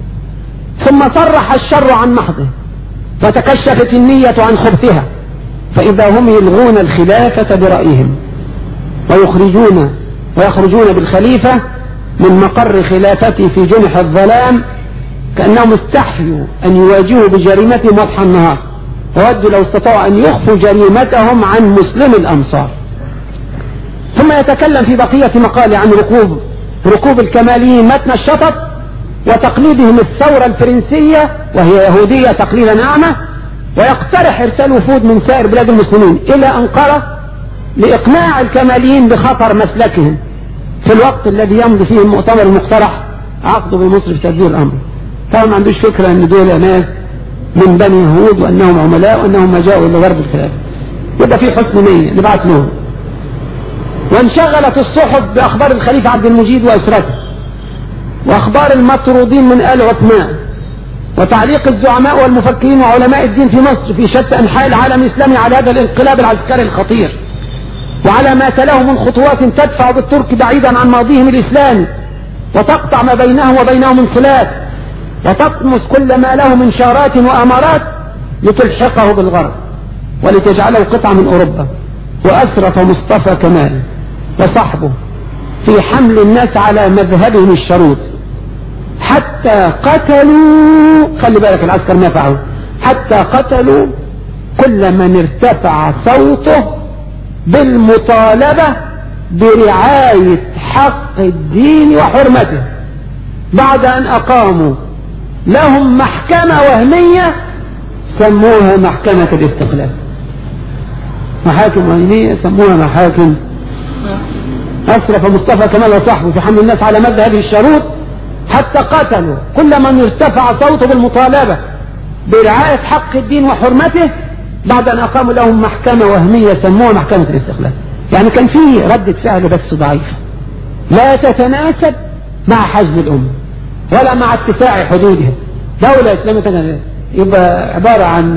ثم صرح الشر عن محضه وتكشفت النية عن خبثها فإذا هم يلغون الخلافة برأيهم ويخرجون ويخرجون بالخليفة من مقر خلافتي في جنح الظلام كأنهم استحيوا أن يواجهوا بجريمتهم وضح النهار وودوا لو استطاعوا أن يخفوا جريمتهم عن مسلم الأمصار ثم يتكلم في بقية مقال عن ركوب ركوب الكماليين متن الشطط وتقليدهم الثورة الفرنسية وهي يهودية تقليدا أعمى ويقترح إرسال وفود من سائر بلاد المسلمين إلى أنقرة لإقناع الكماليين بخطر مسلكهم في الوقت الذي يمضي فيه المؤتمر المقترح عقده بمصر في تدبير الأمر طبعا ما عندوش فكرة أن دول ناس من بني يهود وأنهم عملاء وأنهم ما جاءوا إلى غرب الخلافة يبقى في حسن نية نبعث لهم وانشغلت الصحف بأخبار الخليفة عبد المجيد وأسرته وأخبار المطرودين من آل عثمان وتعليق الزعماء والمفكرين وعلماء الدين في مصر في شتى أنحاء العالم الإسلامي على هذا الانقلاب العسكري الخطير وعلى ما تلاه من خطوات تدفع بالترك بعيدا عن ماضيهم الإسلامي وتقطع ما بينهم وبينهم انصلاف وتطمس كل ما له من شارات وأمارات لتلحقه بالغرب ولتجعله قطعة من أوروبا وأسرف مصطفى كمال وصحبه في حمل الناس على مذهبهم الشروط حتى قتلوا خلي بالك العسكر ما فعلوا حتى قتلوا كل من ارتفع صوته بالمطالبة برعاية حق الدين وحرمته بعد أن أقاموا لهم محكمة وهمية سموها محكمة الاستقلال محاكم وهمية سموها محاكم أسرف مصطفى كمال وصحبه في حمل الناس على مذهب الشروط حتى قتلوا كل من ارتفع صوته بالمطالبة برعاية حق الدين وحرمته بعد أن أقاموا لهم محكمة وهمية سموها محكمة الاستقلال يعني كان فيه ردة فعل بس ضعيفة لا تتناسب مع حزب الأمة ولا مع اتساع حدودها دولة إسلامية يبقى عبارة عن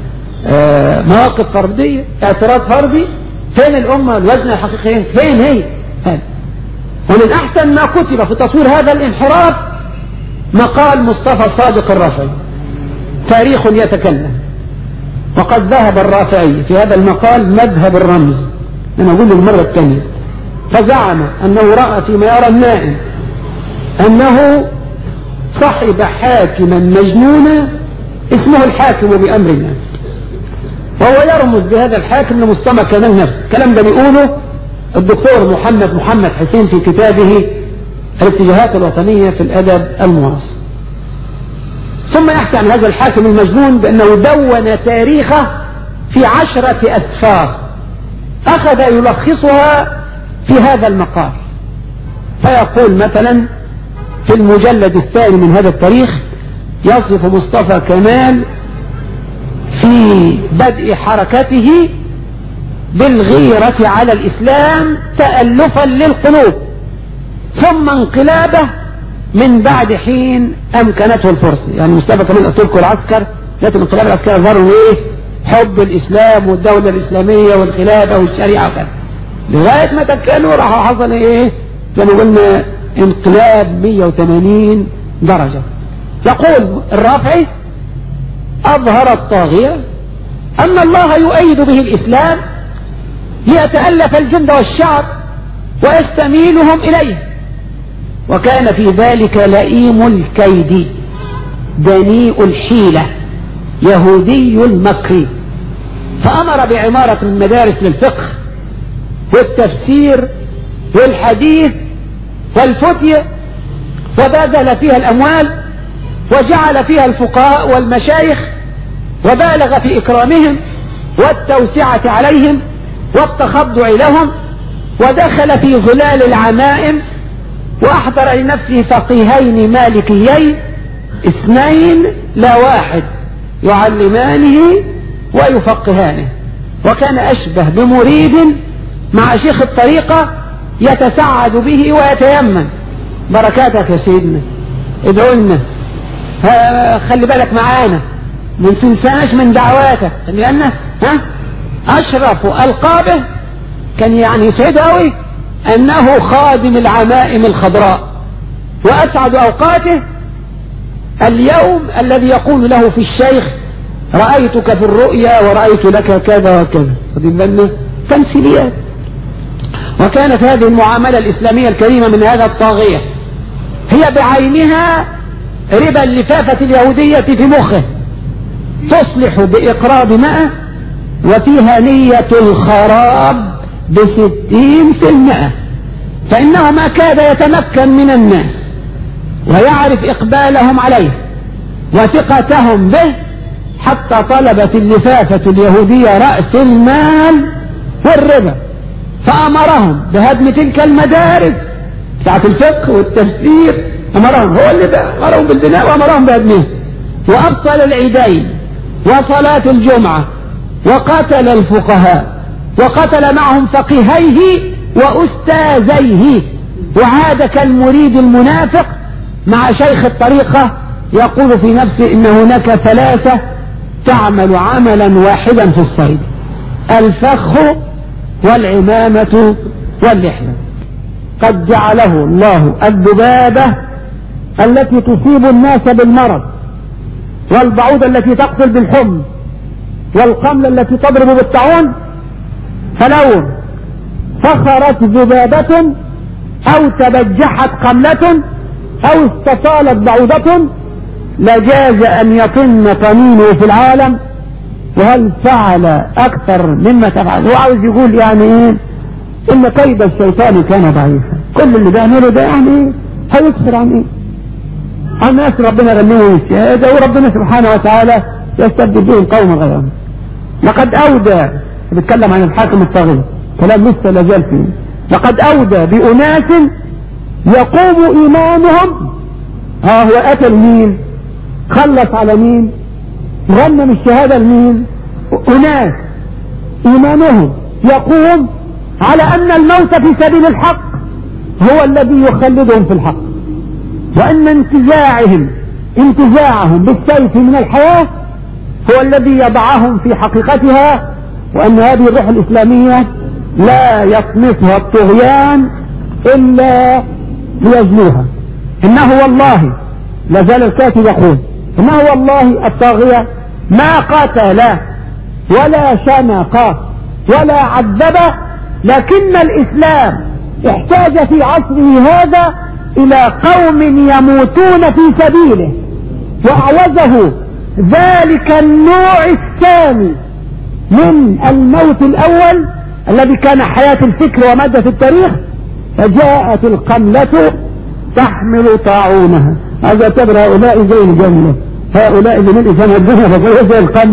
مواقف فردية اعتراض فردي فين الأمة الوزن الحقيقي فين هي هذا ومن أحسن ما كتب في تصوير هذا الانحراف مقال مصطفى صادق الرافعي تاريخ يتكلم وقد ذهب الرافعي في هذا المقال مذهب الرمز أنا أقول المرة الثانية فزعم أنه رأى فيما يرى النائم أنه صحب حاكما مجنونا اسمه الحاكم بأمر الناس وهو يرمز بهذا الحاكم لمصطفى كمال نفسه الكلام ده بيقوله الدكتور محمد محمد حسين في كتابه الاتجاهات الوطنية في الأدب المعاصر ثم يحكي عن هذا الحاكم المجنون بأنه دون تاريخه في عشرة أسفار أخذ يلخصها في هذا المقال فيقول مثلا في المجلد الثاني من هذا التاريخ يصف مصطفى كمال في بدء حركته بالغيرة على الإسلام تألفا للقلوب ثم انقلابه من بعد حين أمكنته الفرصة يعني مصطفى كمال أتركه العسكر لكن انقلاب العسكري ظهروا إيه حب الإسلام والدولة الإسلامية والخلافة والشريعة وكذا لغاية ما تكلوا راح حصل إيه زي ما قلنا انقلاب 180 درجة يقول الرافعي أظهر الطاغية أن الله يؤيد به الإسلام ليتألف الجند والشعب ويستميلهم إليه وكان في ذلك لئيم الكيد دنيء الحيلة يهودي المكر فأمر بعمارة المدارس للفقه والتفسير والحديث والفتية وبذل فيها الأموال وجعل فيها الفقهاء والمشايخ وبالغ في إكرامهم والتوسعة عليهم والتخضع لهم ودخل في ظلال العمائم وأحضر لنفسه فقيهين مالكيين اثنين لا واحد يعلمانه ويفقهانه وكان أشبه بمريد مع شيخ الطريقة يتسعد به ويتيمم بركاتك يا سيدنا ادعو لنا خلي بالك معانا ما تنساش من دعواتك لأن ها أشرف ألقابه كان يعني يسعد قوي أنه خادم العمائم الخضراء وأسعد أوقاته اليوم الذي يقول له في الشيخ رأيتك في الرؤيا ورأيت لك كذا وكذا خدين بالنا تمثيليات وكانت هذه المعاملة الإسلامية الكريمة من هذا الطاغية هي بعينها ربا اللفافة اليهودية في مخه تصلح بإقراض ماء وفيها نية الخراب بستين في المئة فإنه ما كاد يتمكن من الناس ويعرف إقبالهم عليه وثقتهم به حتى طلبت اللفافة اليهودية رأس المال والربا فأمرهم بهدم تلك المدارس بتاعت الفقه والتفسير أمرهم هو اللي أمرهم بالبناء وأمرهم بهدمه وأبطل العيدين وصلاة الجمعة وقتل الفقهاء وقتل معهم فقيهيه وأستاذيه وعاد كالمريد المنافق مع شيخ الطريقة يقول في نفسه إن هناك ثلاثة تعمل عملا واحدا في الصيد الفخ والعمامة واللحية قد جعله الله الذبابة التي تصيب الناس بالمرض والبعوضة التي تقتل بالحمى والقملة التي تضرب بالطاعون فلو فخرت ذبابة أو تبجحت قملة أو استطالت بعوضة لجاز أن يطن طنينه في العالم وهل فعل أكثر مما تفعل هو عاوز يقول يعني إيه إن كيد الشيطان كان ضعيفا كل اللي بيعمله ده يعني إيه هيكفر عن إيه عن ناس ربنا غنيهم الشهادة وربنا سبحانه وتعالى يستبدل بهم قوما غيرهم لقد أودى بيتكلم عن الحاكم الطاغية كلام لسه لا زال فيه لقد أودى بأناس يقوم إيمانهم ها هو قتل مين خلص على مين غنم الشهادة لمين أناس إيمانهم يقوم على أن الموت في سبيل الحق هو الذي يخلدهم في الحق وأن انتزاعهم انتزاعهم بالسيف من الحياة هو الذي يضعهم في حقيقتها وأن هذه الروح الإسلامية لا يطمسها الطغيان إلا ليجلوها إنه والله لا زال الكاتب يقول إنه والله الطاغية ما قتل ولا شنق ولا عذب لكن الإسلام احتاج في عصره هذا إلى قوم يموتون في سبيله وأعوزه ذلك النوع الثاني من الموت الأول الذي كان حياة الفكر ومادة التاريخ فجاءت القملة تحمل طاعونها هذا اعتبر هؤلاء زي الجنة هؤلاء اللي من إنسان الدنيا فقالوا زي القملة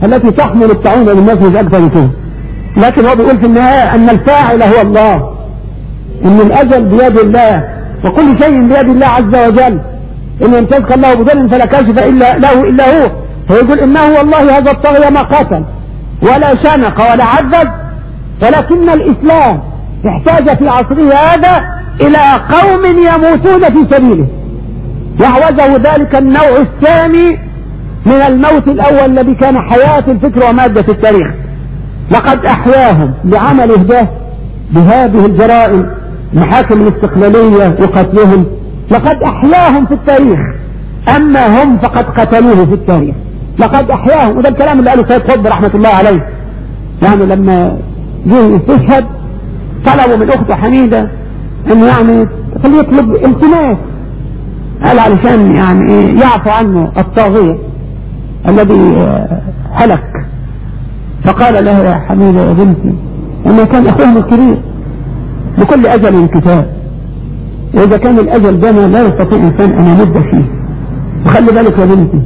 التي تحمل الطاعون للناس مش أكثر من كده لكن هو بيقول في النهاية أن الفاعل هو الله إن الأجل بيد الله وكل شيء بيد الله عز وجل إن يمتزك الله بضر فلا كاشف إلا له إلا هو فيقول إنه والله هذا الطغي ما قتل ولا شنق ولا عذب ولكن الإسلام احتاج في عصره هذا إلى قوم يموتون في سبيله وعوزه ذلك النوع الثاني من الموت الأول الذي كان حياة الفكر ومادة التاريخ لقد أحياهم لعمله ده بهذه الجرائم محاكم الاستقلالية وقتلهم لقد أحياهم في التاريخ أما هم فقد قتلوه في التاريخ لقد أحياهم وده الكلام اللي قاله سيد قطب رحمة الله عليه يعني لما جه يستشهد طلبوا من أخته حميدة أنه يعني خليه يطلب التماس قال علشان يعني إيه يعفو عنه الطاغية الذي هلك فقال له يا حميدة يا بنتي أنه كان أخوهم الكبير بكل أجل كتاب وإذا كان الأجل ده لا يستطيع إنسان أن يمد فيه وخلي بالك يا بنتي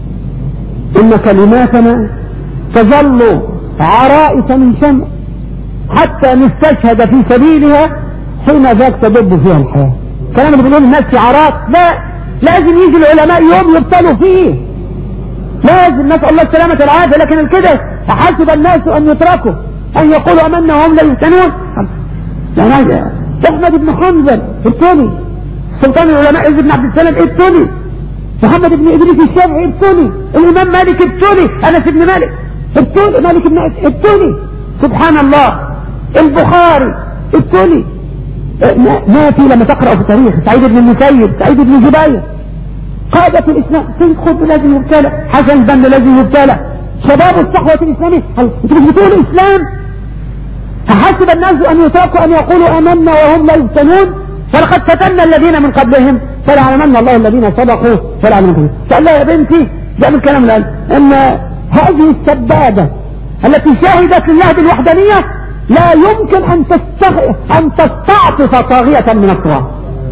إن كلماتنا تظل عرائس من شمع حتى نستشهد في سبيلها حين ذاك تدب فيها الحياة الكلام اللي بيقول الناس شعارات لا لازم يجي العلماء يوم يبطلوا فيه لازم نسأل الله السلامة والعافية لكن كده أحسب الناس أن يتركوا أن يقولوا أمنا وهم لا يفتنون يعني أحمد بن حنبل ابتلي سلطان العلماء عز بن عبد السلام ابتلي محمد بن إدريس الشافعي ابتلي الإمام مالك ابتلي أنس بن مالك ابتلي مالك بن ابتلي سبحان الله البخاري ابتلي ما في لما تقرأ في التاريخ سعيد بن المسيب سعيد بن جبير قادة الإسلام سيد خط لازم يبتلى حسن بن لازم يبتلى شباب الصحوة الإسلامية انتوا مش بتقولوا إسلام فحسب الناس أن يتركوا أن يقولوا آمنا وهم لا يفتنون فلقد فتنا الذين من قبلهم فليعلمن الله الذين صدقوا فليعلمن قال لها يا بنتي ده من الكلام الآن أن هذه السبابة التي شهدت لله بالوحدانية لا يمكن أن تستغ... أن تستعطف طاغية من التراب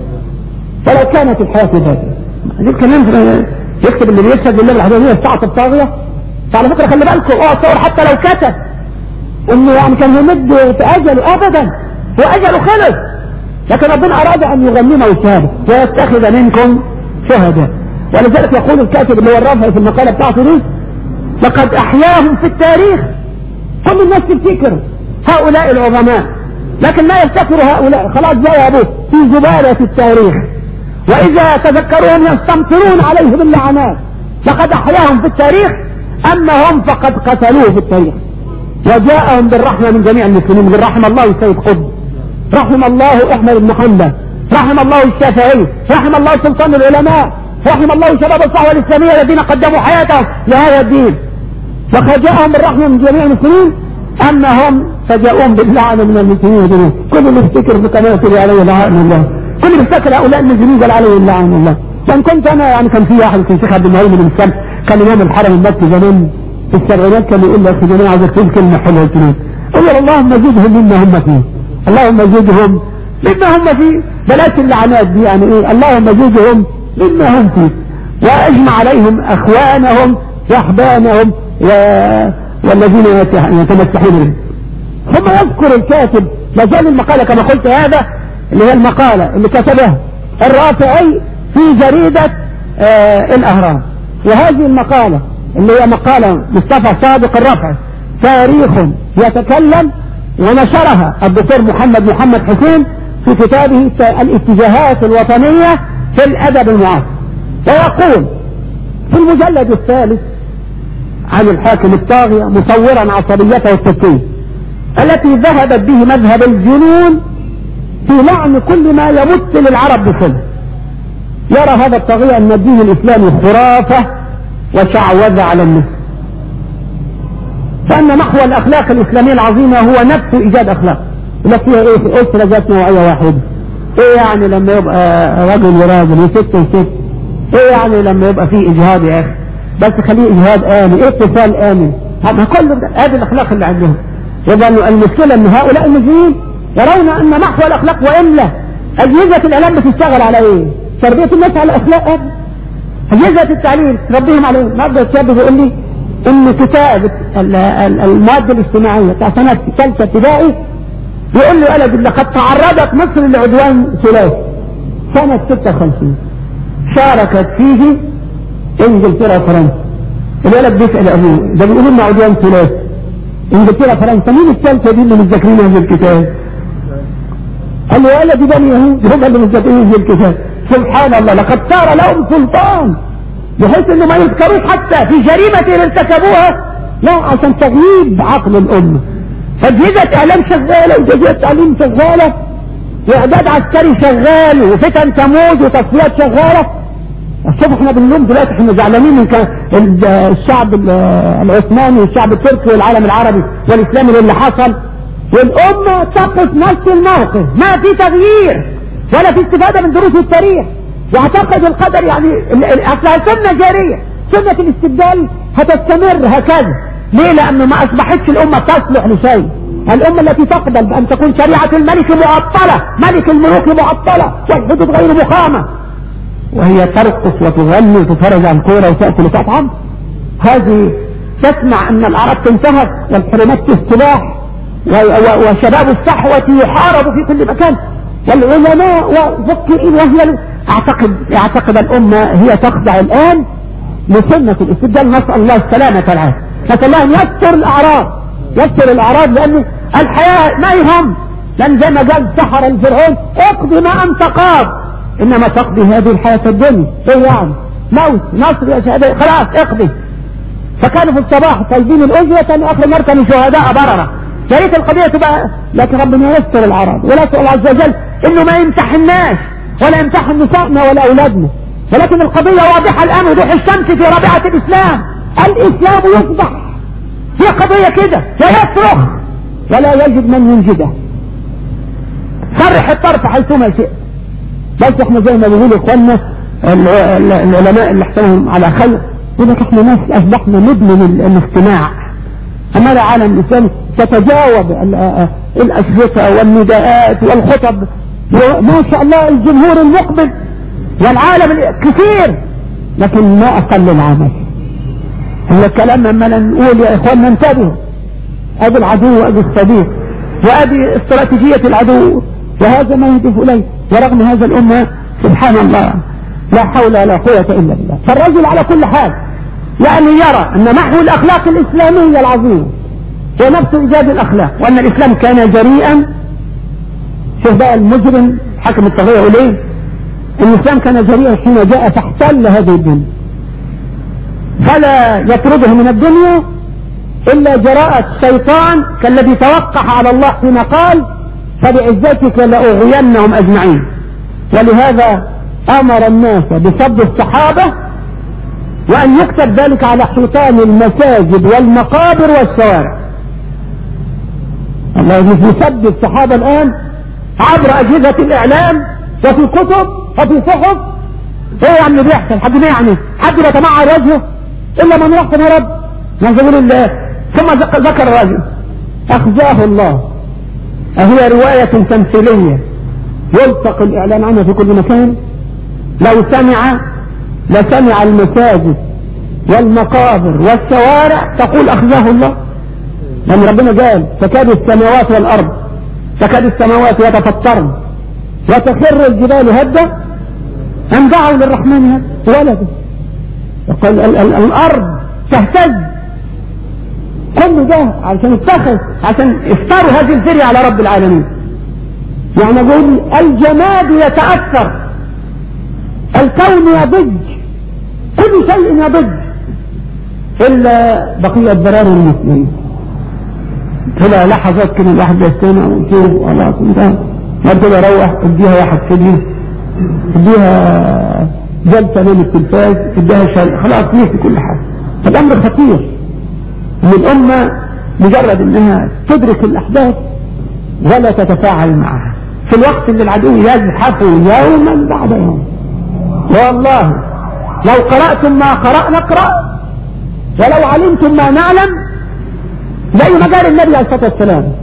فلو كانت الحياة ذلك هذا الكلام يكتب اللي بيشهد لله بالوحدانية يستعطف طاغية فعلى فكرة خلي بالكم اوعى تصور حتى لو كتب انه يعني كان يمد في اجله ابدا واجله خلص لكن ربنا اراد ان يغنمه الشهاده ويتخذ منكم شهداء ولذلك يقول الكاتب اللي هو الرافع في المقاله بتاعته دي لقد احياهم في التاريخ كل الناس تفتكر هؤلاء العظماء لكن ما يفتكر هؤلاء خلاص ذهبوا في زبالة التاريخ وإذا تذكروهم يستمطرون عليه باللعنات لقد أحياهم في التاريخ أما هم فقد قتلوه في التاريخ وجاءهم بالرحمة من جميع المسلمين من رحم الله السيد قطب رحم الله أحمد بن حنبل رحم الله الشافعي رحم الله سلطان العلماء رحم الله شباب الصحوة الإسلامية الذين قدموا حياتهم لهذا الدين وقد جاءهم بالرحمة من جميع المسلمين أما هم فجاءون باللعنة من المسلمين كل اللي يفتكر بقناته عليه لعن الله كل اللي يفتكر هؤلاء المسلمين قال عليه لعن الله كان كنت أنا يعني كان في واحد كان شيخ عبد المهيمن بن السلم كان إمام الحرم المكي زمان في السبعينات كان يقول لي يا أخي جماعة عايزك تقول كلمة حلوة قلت له قل له اللهم زدهم مما هم فيه اللهم زدهم مما هم فيه بلاش اللعنات دي يعني ايه اللهم زدهم مما هم فيه واجمع عليهم اخوانهم واحبانهم و... والذين يتمسحون به ثم يذكر الكاتب ما زال المقالة كما قلت هذا اللي هي المقالة اللي كتبها الرافعي في جريدة آه الأهرام وهذه المقالة اللي هي مقالة مصطفى صادق الرفعي تاريخ يتكلم ونشرها الدكتور محمد محمد حسين في كتابه الاتجاهات الوطنية في الأدب المعاصر ويقول في المجلد الثالث عن الحاكم الطاغية مصورا عصبيته التركية التي ذهبت به مذهب الجنون في لعن كل ما يمت للعرب بصله يرى هذا الطاغية أن الدين الإسلامي خرافة وشعوذة على النفس فأن محو الأخلاق الإسلامية العظيمة هو نفس إيجاد أخلاق لا فيها إيه في أسرة ذات نوعية واحدة إيه يعني لما يبقى رجل وراجل وست وست إيه يعني لما يبقى فيه إجهاد يا أخي بس خليه إجهاد آمن إيه اتصال آمن ما كل هذه الأخلاق اللي عندهم يبقى المشكلة أن هؤلاء المسلمين يرون أن محو الأخلاق وإلا أجهزة الإعلام بتشتغل على إيه؟ تربية الناس على الأخلاق أجهزة التعليم تربيهم على إيه؟ النهارده الشاب بيقول لي ان كتاب المواد الاجتماعية بتاع سنة ثالثة ابتدائي يقول له ولد لقد تعرضت مصر لعدوان ثلاثي سنة 56 شاركت فيه انجلترا وفرنسا الولد بيسأل ابوه ده بيقول لنا عدوان ثلاثي انجلترا فرنسا مين الثالثة دي اللي مذاكرين هذا الكتاب؟ قال له يا ولد بني يهود هم اللي مذاكرين هذا الكتاب سبحان الله لقد صار لهم سلطان بحيث انه ما يذكروش حتى في جريمة ارتكبوها لا عشان تغييب عقل الامة اجهزة اعلام شغالة وجهازات تعليم شغالة واعداد عسكري شغال وفتن تموز وتصفيات شغالة شوف احنا بنلوم دلوقتي احنا زعلانين من الشعب العثماني والشعب التركي والعالم العربي والاسلامي اللي حصل والامة تقف نفس الموقف ما في تغيير ولا في استفادة من دروس التاريخ واعتقد القدر يعني اصلها سنة جارية سنة الاستبدال هتستمر هكذا ليه لانه ما اصبحتش الامة تصلح لشيء الامة التي تقبل بان تكون شريعة الملك معطلة ملك الملوك معطلة والحدود غير مقامة وهي ترقص وتغني وتتفرج عن كورة وتأكل وتطعم هذه تسمع ان الاعراض تنتهك والحرمات تستباح وشباب الصحوة يحارب في كل مكان والعلماء وفكرين وهي اعتقد اعتقد الامة هي تخضع الان لسنة الاستبدال نسأل الله السلامة والعافية نسأل الله ان يستر الاعراض يستر الاعراض لان الحياة ما يهم لان زي ما قال سحر الفرعون اقضي ما انت قاض انما تقضي هذه الحياة الدنيا ايه يعني موت نصر يا شهداء خلاص اقضي فكانوا في الصباح طالبين الاجرة ثاني اخر مرة كانوا شهداء بررة يا ريت القضية تبقى لكن ربنا يستر الاعراض ولا سؤال عز وجل انه ما يمتحناش ولا يمتحن نسائنا ولا اولادنا ولكن القضية واضحة الان وضوح الشمس في رابعة الاسلام الاسلام يصبح هي قضية كده لا يصرخ ولا يجد من ينجده صرح الطرف حيثما شئت بس احنا زي ما بيقولوا اخواننا العلماء اللي احسنهم على خير يقول لك احنا ناس اصبحنا ندمن الاستماع اما العالم الاسلامي تتجاوب الاشرطه والنداءات والخطب ما شاء الله الجمهور المقبل والعالم كثير لكن ما اقل العمل هو الكلام لما نقول يا اخواننا انتبهوا ادي العدو وادي الصديق وادي استراتيجية العدو وهذا ما يهدف اليه ورغم هذا الامة سبحان الله لا حول ولا قوة الا بالله فالرجل على كل حال يعني يرى ان محو الاخلاق الاسلامية العظيمة هو نفس ايجاد الاخلاق وان الاسلام كان جريئا شوف بقى المجرم حكم الطغية يقول ايه الاسلام كان جريئا حين جاء فاحتل هذه الدنيا فلا يطرده من الدنيا الا جراءة الشيطان كالذي توقع على الله حين قال فبعزتك لاغوينهم اجمعين ولهذا امر الناس بصد الصحابة وان يكتب ذلك على حيطان المساجد والمقابر والشوارع الله يسد الصحابة الان عبر اجهزة الاعلام وفي كتب وفي صحف ايه يعني بيحصل حد ما يعني حد بيتمعر وجهه الا من يحكم يا رب نزول الله ثم ذكر الرجل اخزاه الله اهي رواية تمثيلية يلصق الاعلان عنها في كل مكان لو سمع لسمع المساجد والمقابر والشوارع تقول اخزاه الله لان ربنا قال تكاد السماوات والارض تكاد السماوات يتفطرن وتخر الجبال هدا أم دعوا للرحمن هدا ولده يقول ال ال الأرض تهتز كل ده عشان اتخذ عشان افتروا هذه الفرية على رب العالمين يعني أقول الجماد يتأثر الكون يضج كل شيء يضج إلا بقية ضرار المسلمين طلع لحظات كده الواحد يستمع ويشوف خلاص انتهى بعد كده اروح اديها واحد فيديو اديها جلسه من التلفاز اديها شيء خلاص نسي كل حاجه الامر خطير ان الامه مجرد انها تدرك الاحداث ولا تتفاعل معها في الوقت اللي العدو يزحف يوما بعد يوم والله لو قرأتم ما قرأ نقرأ ولو علمتم ما نعلم زي ما قال النبي عليه الصلاة والسلام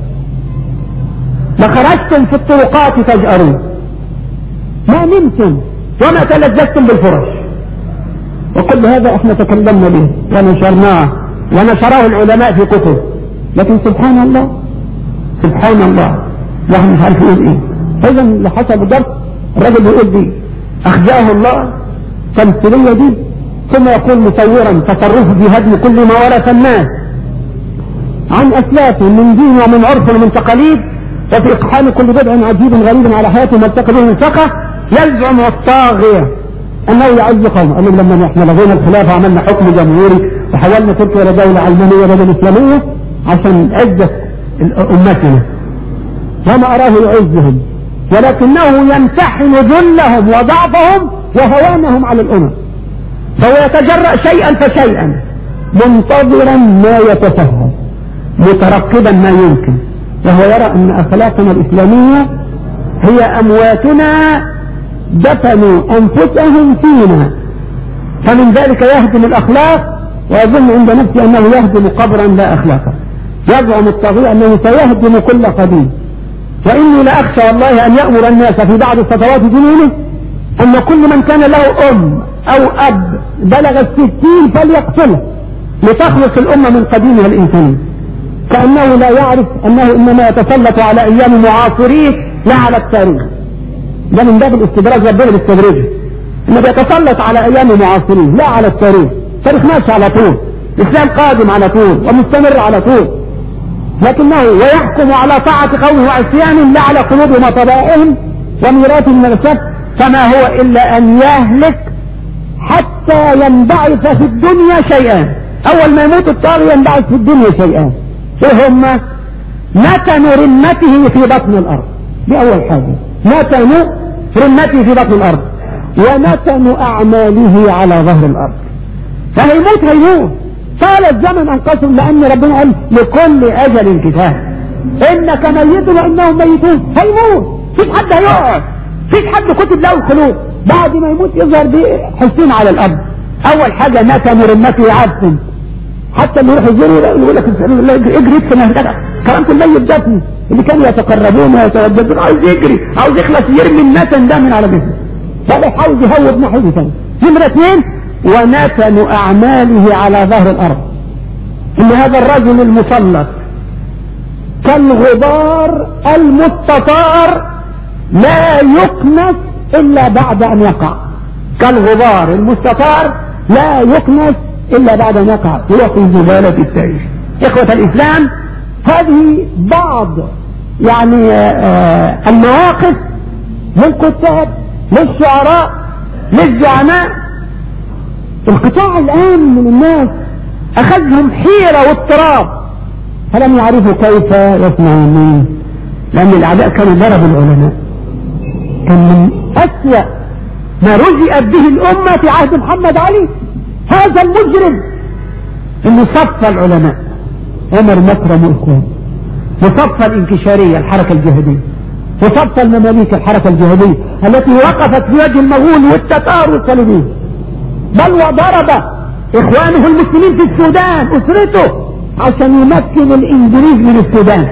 لخرجتم في الطرقات تجأرون ما نمتم وما تلذذتم بالفرش وكل هذا احنا تكلمنا به ونشرناه ونشره العلماء في كتب لكن سبحان الله سبحان الله واحد مش عارف يقول ايه اذا اللي حصل بالضبط الراجل بيقول دي اخزاه الله تمثيليه دي ثم يقول مصورا تصرفه في هدم كل ما ورث الناس عن اسلاف من دين ومن عرف ومن تقاليد وفي اقحام كل بدع عجيب غريب على حياته ما اتقى به الفقه يزعم الطاغيه انه يعز قومه قال لهم لما احنا لغينا الخلافه وعملنا حكم جمهوري وحولنا تركيا الى دوله علمانيه بدل اسلاميه عشان عزه امتنا وما اراه يعزهم ولكنه يمتحن ذلهم وضعفهم وهوانهم على الامم فهو يتجرأ شيئا فشيئا منتظرا ما يتفهم مترقبا ما يمكن وهو يرى ان اخلاقنا الاسلاميه هي امواتنا دفنوا انفسهم فينا فمن ذلك يهدم الاخلاق ويظن عند نفسه انه يهدم قبرا لا اخلاقا يزعم الطاغية انه سيهدم كل قديم واني لاخشى والله ان يامر الناس في بعض الفترات دينه ان كل من كان له ام او اب بلغ الستين فليقتله لتخلص الامه من قديمها الانساني كانه لا يعرف انه انما يتسلط على ايام معاصريه لا على التاريخ ده من باب الاستدراج ربنا بيستدرجه انه بيتسلط على ايام معاصريه لا على التاريخ التاريخ ماشي على طول الاسلام قادم على طول ومستمر على طول لكنه ويحكم على طاعة قومه وعصيانهم لا على قلوبهم وطبائعهم وميراث من الشك فما هو إلا أن يهلك حتى ينبعث في الدنيا شيئان أول ما يموت الطاغي ينبعث في الدنيا شيئان إيه هما نتن رمته في بطن الأرض دي أول حاجة نتن رمته في بطن الأرض ونتن أعماله على ظهر الأرض فهيموت هيموت طال الزمن انقسم لان ربنا قال لكل اجل كتاب انك ميت وانهم ميتون هيموت فيش حد هيقعد فيش حد كتب له الخلود بعد ما يموت يظهر بيه حسين على الارض اول حاجه نتن رمته عبد حتى اللي يروح يزور يقول لك اجري ادفن يا جدع كرامة الميت دفن اللي كانوا يتقربون ويتوددون عاوز يجري عاوز يخلص يرمي النتن ده من على جسمه فده يحاول يهوب ناحيته ثاني نمرة اثنين ونتن أعماله على ظهر الأرض إن هذا الرجل المسلط كالغبار المستطار لا يكنس إلا بعد أن يقع كالغبار المستطار لا يكنس إلا بعد أن يقع هو في زبالة التاريخ إخوة الإسلام هذه بعض يعني آه المواقف للكتاب للشعراء للزعماء القطاع الآن من الناس أخذهم حيرة واضطراب فلم يعرفوا كيف يصنعون لأن الأعداء كانوا ضربوا العلماء كان من أسوأ ما رجئت به الأمة في عهد محمد علي هذا المجرم انه صف العلماء عمر مكرم واخوان وصف الانكشارية الحركة الجهادية وصف المماليك الحركة الجهادية التي وقفت في وجه المغول والتتار والصليبيين بل وضرب اخوانه المسلمين في السودان اسرته عشان يمكن الانجليز من السودان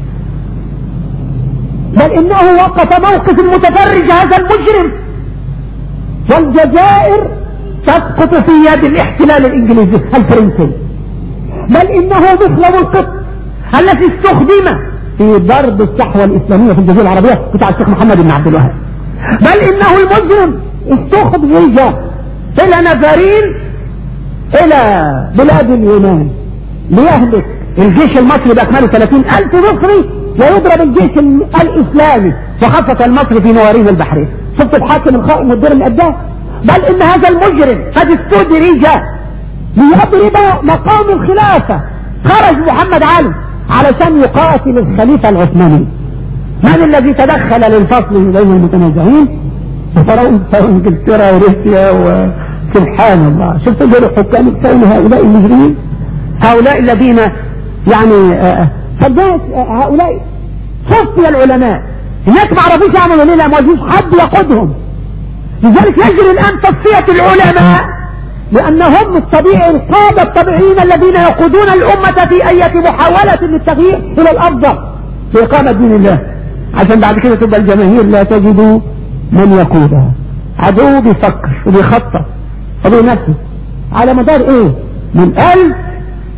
بل انه وقف موقف المتفرج هذا المجرم والجزائر تسقط في يد الاحتلال الانجليزي الفرنسي بل انه مثل القط الذي استخدم في ضرب الصحوة الاسلامية في الجزيرة العربية بتاع الشيخ محمد بن عبد الوهاب بل انه المجرم استخدم الى نفرين الى بلاد اليونان ليهلك الجيش المصري باكمله 30 الف مصري ويضرب الجيش الاسلامي وخاصة المصري في موارين البحرين شفت الحاكم الخائن والدور اللي قداه بل ان هذا المجرم قد استدرج ليضرب مقام الخلافة خرج محمد علي علشان يقاتل الخليفة العثماني من الذي تدخل للفصل بين المتنازعين فرنسا وانجلترا وروسيا وسبحان الله شفت دول الحكام كانوا هؤلاء المجرمين هؤلاء الذين يعني فالناس هؤلاء صفي العلماء الناس ما عرفوش يعملوا ليه ما فيش حد يقودهم لذلك يجري الان تصفية العلماء لانهم الطبيعي القادة الطبيعيين الذين يقودون الامة في اية محاولة للتغيير الى الافضل في اقامة دين الله عشان بعد كده تبقى الجماهير لا تجد من يقودها عدو بيفكر وبيخطط وبينفذ على مدار ايه من الف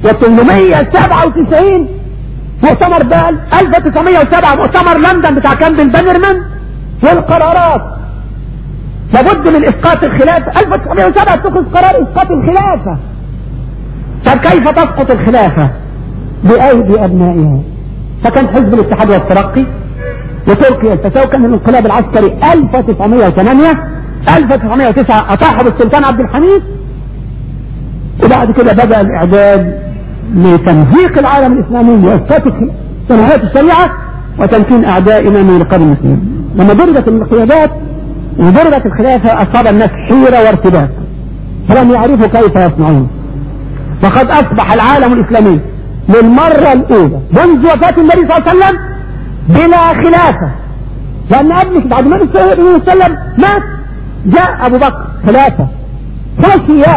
1897 مؤتمر بال 1907 مؤتمر لندن بتاع كامبل بانرمان والقرارات لابد من اسقاط الخلافة 1907 اتخذ قرار اسقاط الخلافة طب كيف تسقط الخلافة بايدي ابنائها فكان حزب الاتحاد والترقي وتركيا التساوي كان الانقلاب العسكري 1908 1909 اطاحوا بالسلطان عبد الحميد وبعد كده بدأ الاعداد لتمزيق العالم الاسلامي واسقاط سنوات الشريعة وتمكين اعدائنا من رقاب المسلمين لما ضربت القيادات وضربت الخلافة اصاب الناس حيرة وارتباك فلم يعرفوا كيف يصنعون وقد اصبح العالم الاسلامي للمرة الاولى منذ وفاة النبي صلى الله عليه وسلم بلا خلافة لان قبل بعد ما النبي صلى الله عليه وسلم مات جاء ابو بكر خلافة خشي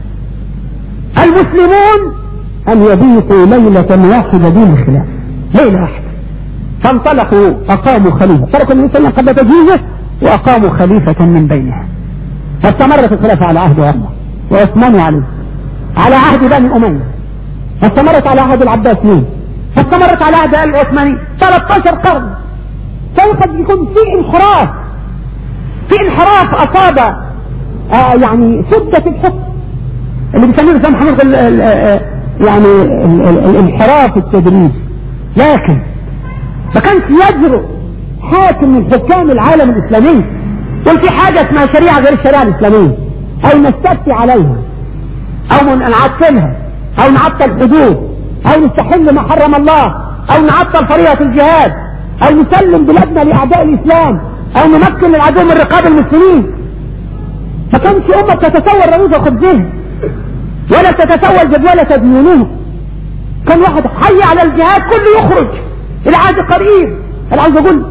المسلمون ان يبيتوا ليلة واحدة دون خلاف ليلة واحدة فانطلقوا اقاموا خليفة تركوا النبي صلى الله عليه وسلم قبل تجهيزه واقاموا خليفة من بينها فاستمرت الخلافة على عهد عمر وعثمان عليه على عهد بني امية فاستمرت على عهد العباسيين فاستمرت على عهد العثماني 13 قرن فقد يكون في انحراف في انحراف اصاب آه يعني سدة الحكم اللي بيسميه الاسلام محمد ال ال يعني ال ال الانحراف التدريجي لكن ما كانش يجرؤ حاكم من حكام العالم الاسلامي يقول في حاجة اسمها شريعة غير الشريعة الاسلامية او نستفتي عليها او نعطلها او نعطل حدود او نستحل ما حرم الله او نعطل فريضة الجهاد او نسلم بلادنا لاعداء الاسلام او نمكن العدو من رقاب المسلمين ما كانش امة تتسول رؤوس خبزها ولا تتسول جدولة ديونهم كان واحد حي على الجهاد كله يخرج العهد قريب انا عايز اقول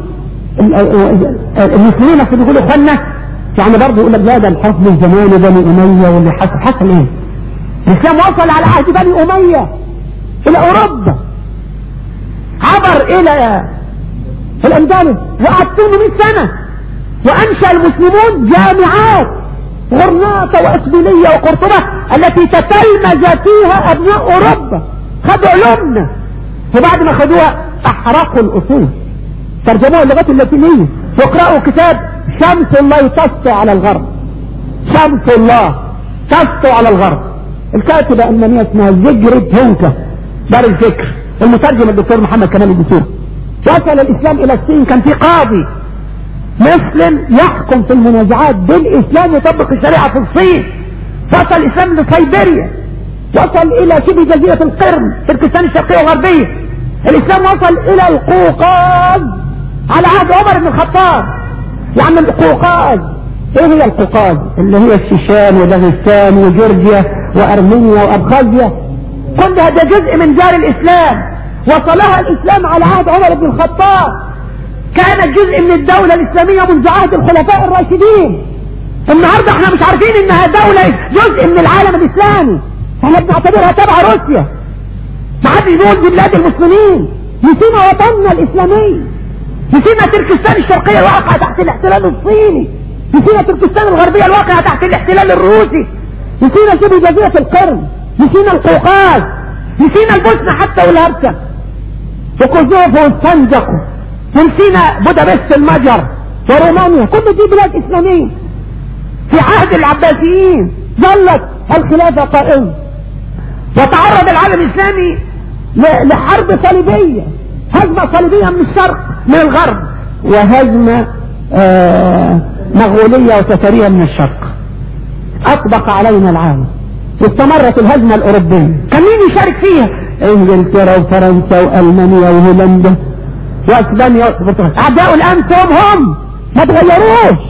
المسلمين في بيقولوا اخوانا يعني برضه يقول لك لا ده الحكم الزماني بني اميه واللي حصل حصل ايه؟ الاسلام وصل على عهد بني اميه الى اوروبا عبر الى الاندلس وقعد 800 سنه وانشا المسلمون جامعات غرناطه واسبيليه وقرطبه التي تتلمذ فيها ابناء اوروبا خدوا علومنا وبعد ما خدوها احرقوا الاصول ترجموها اللغات اللاتينيه واقرأوا كتاب شمس الله تسطع على الغرب شمس الله تسطع على الغرب الكاتبة ألمانية اسمها زجرد هونكا دار الفكر المترجم الدكتور محمد كمال الدكتور وصل الإسلام إلى الصين كان في قاضي مسلم يحكم في المنازعات بالإسلام يطبق الشريعة في الصين وصل الإسلام لسيبيريا وصل إلى شبه جزيرة القرم تركستان الشرقية والغربية الإسلام وصل إلى القوقاز على عهد عمر بن الخطاب يعني القوقاز ايه هي القوقاز اللي هي الشيشان وداغستان وجورجيا وارمينيا وابخازيا كل هذا جزء من دار الاسلام وصلها الاسلام على عهد عمر بن الخطاب كانت جزء من الدولة الاسلامية منذ عهد الخلفاء الراشدين النهاردة احنا مش عارفين انها دولة جزء من العالم الاسلامي احنا بنعتبرها تبع روسيا ما حد يقول دي بلاد المسلمين نسينا وطننا الاسلامي نسينا تركستان الشرقية الواقعة تحت الاحتلال الصيني نسينا تركستان الغربية الواقعة تحت الاحتلال الروسي نسينا شبه جزيرة القرن نسينا القوقاز نسينا البوسنة حتى والهرسة وكوزوفو والسنجق ونسينا بودابست المجر ورومانيا كل دي بلاد اسلامية في عهد العباسيين ظلت الخلافة قائمة وتعرض العالم الاسلامي لحرب صليبية هزمة صليبية من الشرق من الغرب وهزمة آه مغولية وتتارية من الشرق اطبق علينا العالم واستمرت الهزمة الاوروبية كان مين يشارك فيها انجلترا وفرنسا والمانيا وهولندا واسبانيا والبرتغال اعداء الامس هم هم ما تغيروش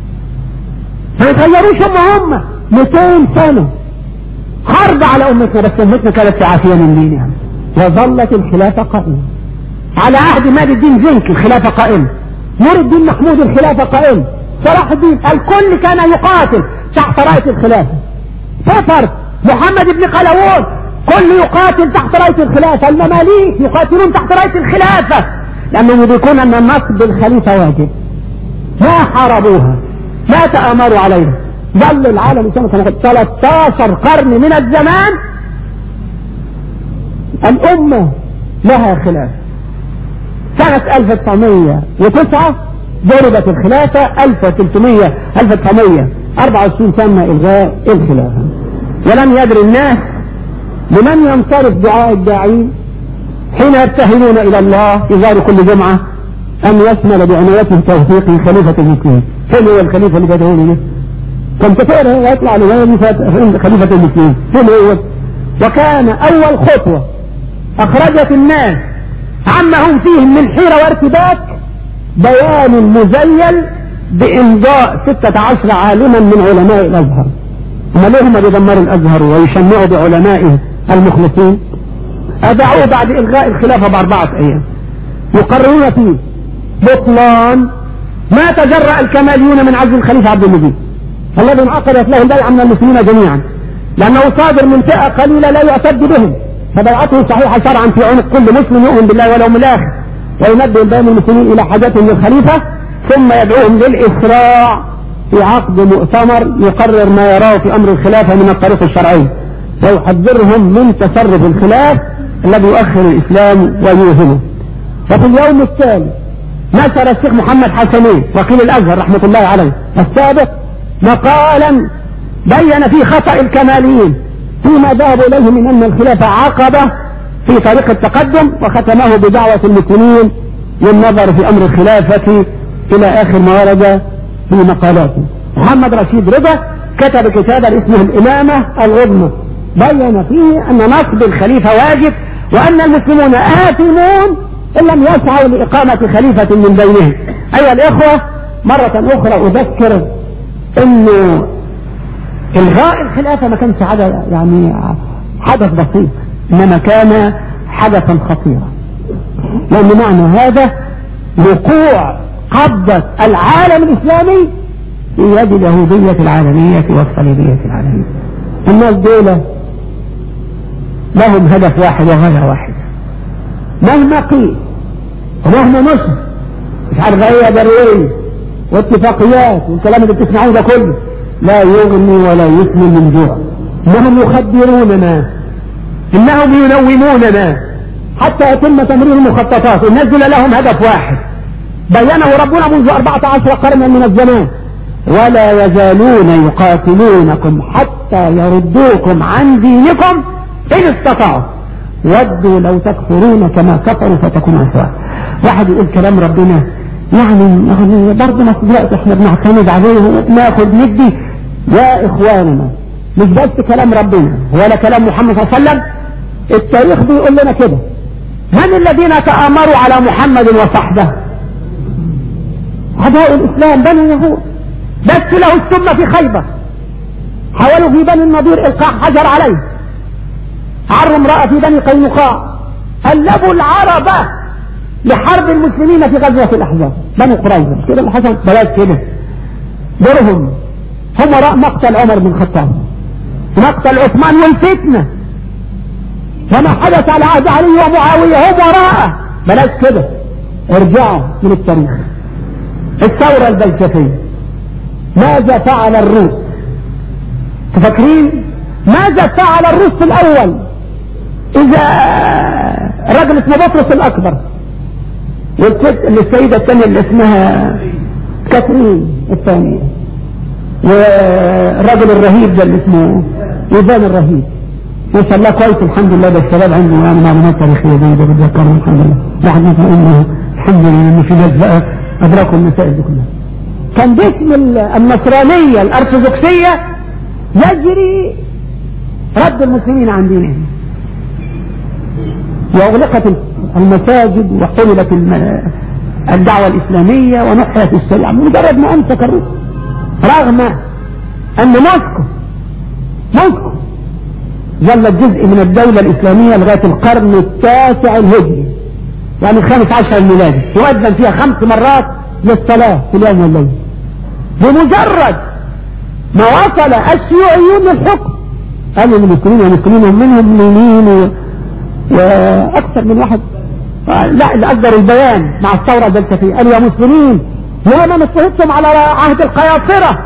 ما يتغيروش هم هم 200 سنة حرب على امتنا بس امتنا كانت في عافية من دينها وظلت الخلافة قائمة على عهد مال الدين زنكي الخلافة قائمة نور الدين محمود الخلافة قائمة صلاح الدين الكل كان يقاتل تحت راية الخلافة ففر محمد بن قلاوون كل يقاتل تحت راية الخلافة المماليك يقاتلون تحت راية الخلافة لأنهم يدركون أن النصب بالخليفة واجب ما حاربوها ما تآمروا عليها ظل العالم الإسلامي كان 13 قرن من الزمان الأمة لها خلاف سنة 1909 ضربت الخلافة 1300 1924 تم إلغاء الخلافة ولم يدري الناس لمن ينصرف دعاء الداعين حين يبتهلون إلى الله في ظهر كل جمعة أن يشمل بعنايته توثيق خليفة المسلمين فين هو الخليفة اللي تدعوني له كنت تقرأ يطلع لغاية خليفة المسلمين فين هو وكان أول خطوة أخرجت الناس عما هم فيه من حيرة وارتباك بيان مزيل بإمضاء ستة عشر عالما من علماء الأزهر هم ليه هم بيدمروا الأزهر ويشمعوا بعلمائه المخلصين أدعوه بعد إلغاء الخلافة بأربعة أيام يقررون فيه بطلان ما تجرأ الكماليون من عزل الخليفة عبد المجيد الذي انعقدت له البيعة من المسلمين جميعا لأنه صادر من فئة قليلة لا يعتد بهم فبيعته صحيحة شرعا في عنق كل مسلم يؤمن بالله واليوم الآخر وينبه البيان المسلمين إلى حاجتهم للخليفة ثم يدعوهم للإسراع في عقد مؤتمر يقرر ما يراه في أمر الخلافة من الطريق الشرعي ويحذرهم من تصرف الخلاف الذي يؤخر الإسلام ويوهمه وفي اليوم التالي نشر الشيخ محمد حسنين وكيل الأزهر رحمة الله عليه السابق مقالا بين فيه خطأ الكماليين فيما ذهبوا إليه من أن الخلافة عقبة في طريق التقدم وختمه بدعوة المسلمين للنظر في أمر الخلافة إلى آخر ما ورد في مقالاته محمد رشيد رضا كتب كتابا اسمه الإمامة العظمى بين فيه أن نصب الخليفة واجب وأن المسلمون آثمون إن لم يسعوا لإقامة خليفة من بينهم أيها الإخوة مرة أخرى أذكر أنه إلغاء الخلافة ما كانش حدث يعني حدث بسيط إنما كان حدثا خطيرا لأن معنى هذا وقوع قبضة العالم الإسلامي في يد اليهودية العالمية والصليبية العالمية الناس دول لهم هدف واحد وغاية واحدة مهما قيل ومهما نصر مش عارف ايه درويه واتفاقيات والكلام اللي بتسمعوه ده كله لا يغني ولا يسمن من جوع انهم يخدروننا انهم ينوموننا حتى يتم تمرير المخططات الناس دول لهم هدف واحد بينه ربنا منذ 14 قرنا من الزمان ولا يزالون يقاتلونكم حتى يردوكم عن دينكم إن استطاعوا ودوا لو تكفرون كما كفروا فتكونوا سواء واحد يقول كلام ربنا يعني يعني برضه ما دلوقتي احنا بنعتمد عليه وناخد ندي يا اخواننا مش بس كلام ربنا ولا كلام محمد صلى الله عليه وسلم التاريخ بيقول لنا كده من الذين تآمروا على محمد وصحبه أعداء الإسلام بني يهود بس له السم في خيبر حاولوا في بني النضير إلقاء حجر عليه عروا امرأة في بني قينقاع قلبوا العرب لحرب المسلمين في غزوة الأحزاب بني قريظة كده اللي حصل بلاش كده دورهم هم وراء مقتل عمر بن الخطاب مقتل عثمان والفتنة وما حدث على عهد علي ومعاوية هم وراءه بلاش كده ارجعوا من التاريخ الثورة البلشفية ماذا فعل الروس تفكرين ماذا فعل الروس في الأول إذا رجل اسمه بطرس الأكبر والست السيدة الثانية اللي اسمها كاترين الثانية والرجل الرهيب ده اللي اسمه إيفان الرهيب ما شاء الله كويس الحمد لله ده الشباب عنده يعني معلومات تاريخية دي ده بتذكرهم الحمد لله واحد مثلا انه الحمد لله ان في ناس بقى ادركوا المسائل دي كلها كان جسم النصرانية الارثوذكسية يجري رد المسلمين عن دينهم واغلقت المساجد وحلبت الدعوة الاسلامية ونحيت الشريعة مجرد ما امسك الروس رغم ان موسكو موسكو ظلت جزء من الدولة الإسلامية لغاية القرن التاسع الهجري يعني الخامس عشر الميلادي يؤذن فيها خمس مرات للصلاة في اليوم والليل بمجرد ما وصل الشيوعيون للحكم قالوا المسلمين والمسلمين هم منهم منين و... وأكثر من واحد لا اللي أصدر البيان مع الثورة البلشفية قالوا يا مسلمين يا من استهدتم على عهد القياصرة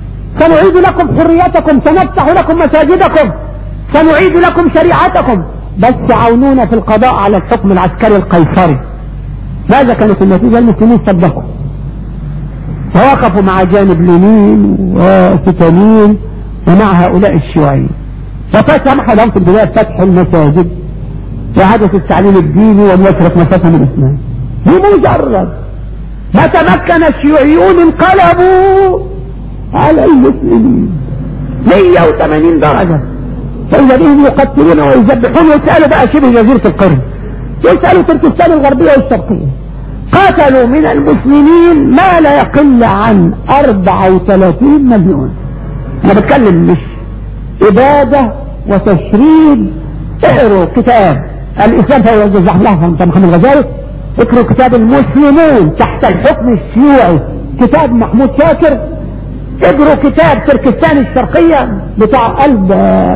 سنعيد لكم حريتكم سنفتح لكم مساجدكم سنعيد لكم شريعتكم بس عاونونا في القضاء على الحكم العسكري القيصري ماذا كانت النتيجة المسلمين صدقوا ووقفوا مع جانب لينين وستالين ومع هؤلاء الشيوعيين فسمح لهم في البداية فتح المساجد وإعادة التعليم الديني ونشرة مسافة الإسلام بمجرد ما تمكن الشيوعيون انقلبوا على المسلمين 180 درجة فإذا بهم يقتلون ويذبحون ويسألوا بقى شبه جزيرة القرن يسألوا تركستان الغربية والشرقية قتلوا من المسلمين ما لا يقل عن 34 مليون انا بتكلم مش إبادة وتشريد اقروا كتاب الإسلام فهو جزاه الله انت محمد غزالي اقروا كتاب المسلمون تحت الحكم الشيوعي كتاب محمود شاكر اقروا كتاب تركستان الشرقية بتاع قلب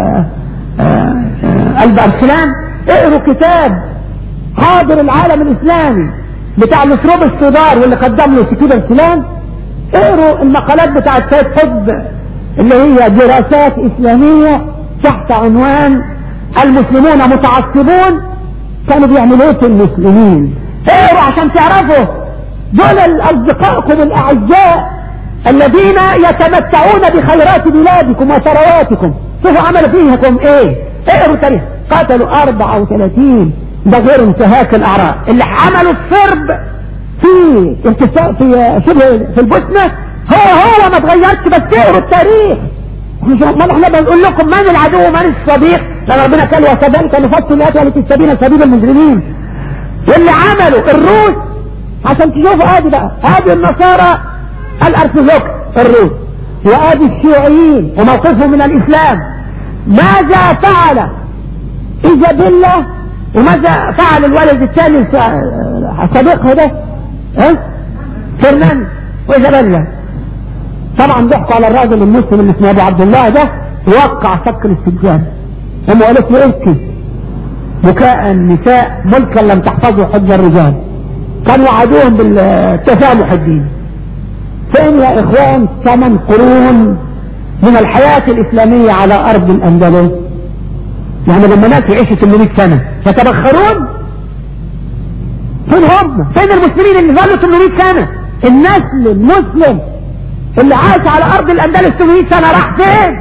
قلب أرسلان اقروا كتاب حاضر العالم الإسلامي بتاع الاسروب الصدار واللي قدم له سكيب السلام اقروا المقالات بتاع السيد قطب اللي هي دراسات اسلامية تحت عنوان المسلمون متعصبون كانوا بيعملوا ايه في المسلمين اقروا عشان تعرفوا دول اصدقائكم الاعزاء الذين يتمتعون بخيرات بلادكم وثرواتكم شوفوا عملوا فيكم ايه اقروا تاريخ قتلوا 34 ده غير انتهاك الاعراض اللي عملوا الصرب في ارتفاع في شبه في البوسنة هو هو ما اتغيرش بس اقروا التاريخ ما احنا بنقول لكم من العدو ومن الصديق لان ربنا قال وكذلك نفصل الايات التي تستبين سبيل المجرمين واللي عملوا الروس عشان تشوفوا ادي بقى ادي النصارى الارثوذكس الروس وادي الشيوعيين وموقفهم من الاسلام ماذا فعل ايزابيلا وماذا فعل الولد الثاني صديقه ده ها فرناند وايزابيلا طبعا ضحكوا على الراجل المسلم اللي اسمه ابو عبد الله ده وقع فك الاستجابه هم قالت له ابكي بكاء النساء ملكا لم تحفظه حج الرجال كانوا وعدوهم بالتسامح الديني فين يا اخوان ثمان قرون من الحياة الاسلامية على ارض الاندلس يعني لما ناس يعيشوا 800 سنة يتبخرون فين هم فين المسلمين اللي ظلوا 800 سنة النسل المسلم اللي عاش على ارض الاندلس 800 سنة راح فين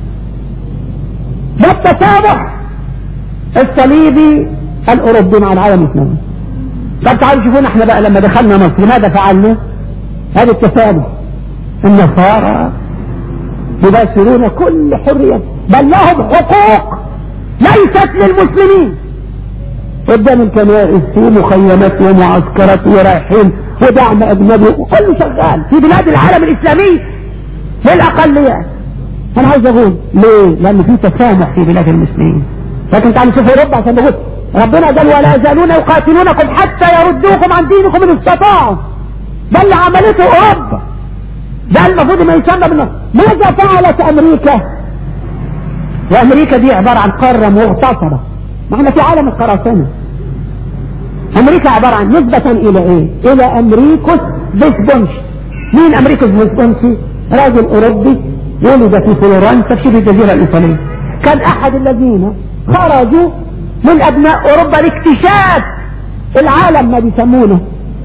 ده التسامح الصليبي الاوروبي مع العالم الاسلامي طب تعالوا شوفونا احنا بقى لما دخلنا مصر ماذا فعلنا هذا التسامح النصارى يباشرون كل حرية بل لهم حقوق ليست للمسلمين قدام الكنائس ومخيمات ومعسكرات ورايحين ودعم اجنبي وكله شغال في بلاد العالم الاسلامي للاقليات انا عايز اقول ليه لان في تسامح في بلاد المسلمين لكن تعالوا شوفوا اوروبا عشان نقول ربنا قال ولا يزالون يقاتلونكم حتى يردوكم عن دينكم ان استطاعوا ده اللي عملته اوروبا ده المفروض ما يسمى بالنص ماذا فعلت امريكا وامريكا دي عبارة عن قارة مغتصبة ما احنا في عالم القراصنة امريكا عبارة عن نسبة الى ايه الى امريكوس فيسبونش مين امريكوس فيسبونشي راجل اوروبي ولد في فلورنسا في شبه الجزيرة الايطالية كان احد الذين خرجوا من ابناء اوروبا لاكتشاف العالم ما بيسمونه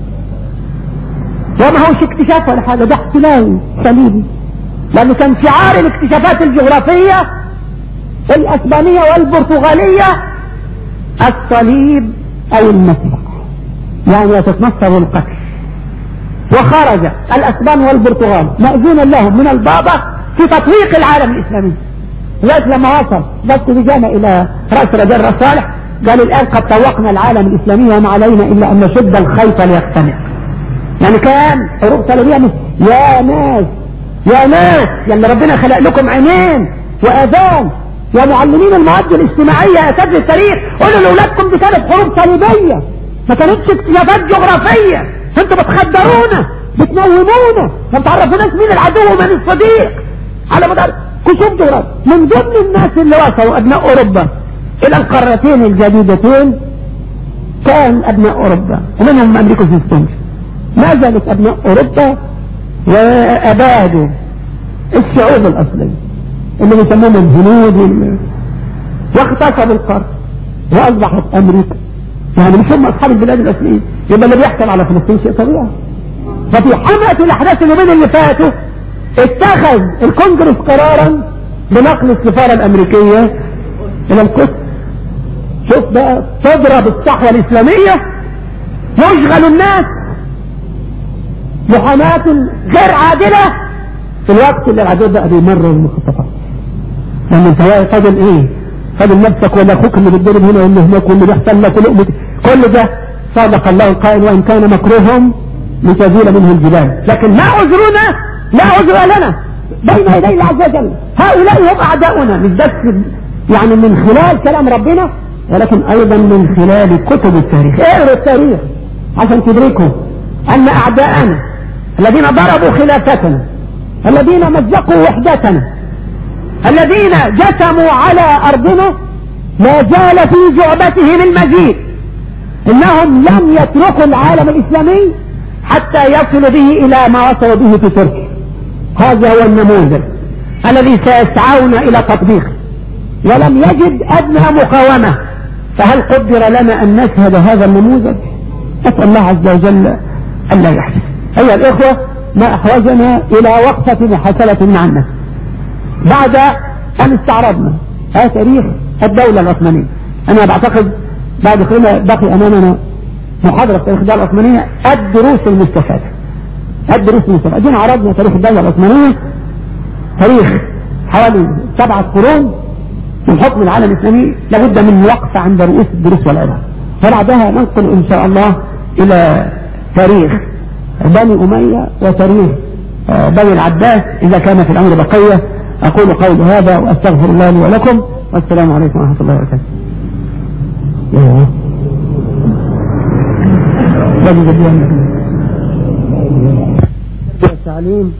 وما هوش اكتشاف ولا حاجة ده احتلال صليبي لانه كان شعار الاكتشافات الجغرافية الاسبانية والبرتغالية الصليب او المسيح يعني يتتنصر القتل وخرج الاسبان والبرتغال مأذونا لهم من البابا في تطويق العالم الاسلامي لغايه لما وصل بس بجانا الى راس رجال صالح قال الان قد طوقنا العالم الاسلامي وما علينا الا ان نشد الخيط ليقتنع يعني كان حروب صليبيه يا ناس يا ناس يا اللي ربنا خلق لكم عينين واذان يا معلمين المواد الاجتماعيه يا اساتذه التاريخ قولوا لاولادكم دي كانت حروب صليبيه ما كانتش اختلافات جغرافيه انتوا بتخدرونا بتنومونا ما بتعرفوناش مين العدو ومين الصديق على مدار كشوف جغرافي من ضمن الناس اللي وصلوا ابناء اوروبا الى القارتين الجديدتين كان ابناء اوروبا ومنهم امريكا سيستمز ما زالت ابناء اوروبا وابادوا الشعوب الاصليه اللي بيسموهم الهنود وال... واغتصبوا القرن واصبحت امريكا يعني مش هم اصحاب البلاد الاصليين يبقى اللي بيحصل على فلسطين شيء طبيعي ففي حملة الاحداث اليومين اللي فاتوا اتخذ الكونجرس قرارا بنقل السفارة الامريكية الى القدس شوف بقى تضرب الصحوة الاسلامية يشغل الناس محاماة غير عادلة في الوقت اللي العدو بقى بيمرر المخططات لما انت واقف فاضل ايه فاضل نفسك ولا اخوك اللي بيتضرب هنا واللي هناك واللي بيحصل لك ولقمة كل ده صادق الله القائل وان كان مكروهم لتزول منه الجبال لكن ما عذرنا لا عذر لنا بين يدي الله عز وجل هؤلاء هم اعداؤنا مش بس يعني من خلال كلام ربنا ولكن ايضا من خلال كتب التاريخ اقروا التاريخ عشان تدركوا ان اعداءنا الذين ضربوا خلافتنا الذين مزقوا وحدتنا الذين جثموا على ارضنا ما زال في جعبتهم المزيد انهم لم يتركوا العالم الاسلامي حتى يصلوا به الى ما وصلوا به في تركيا هذا هو النموذج الذي سيسعون الى تطبيقه ولم يجد ادنى مقاومة فهل قدر لنا ان نشهد هذا النموذج اسأل الله عز وجل ان لا يحدث ايها الاخوة ما احوجنا الى وقفة محاسبة مع النفس بعد ان استعرضنا هذا تاريخ الدولة العثمانية انا بعتقد بعد كده بقي امامنا محاضرة تاريخ الدولة العثمانية الدروس المستفادة الدروس المستفادة ادينا عرضنا تاريخ الدولة العثمانية تاريخ حوالي سبعة قرون من حكم العالم الإسلامي لابد من وقفة عند رؤوس الدروس والعبر وبعدها ننقل إن شاء الله إلى تاريخ بني أمية وتاريخ بني العباس إذا كان في الأمر بقية أقول قول هذا وأستغفر الله لي ولكم والسلام عليكم ورحمة الله وبركاته التعليم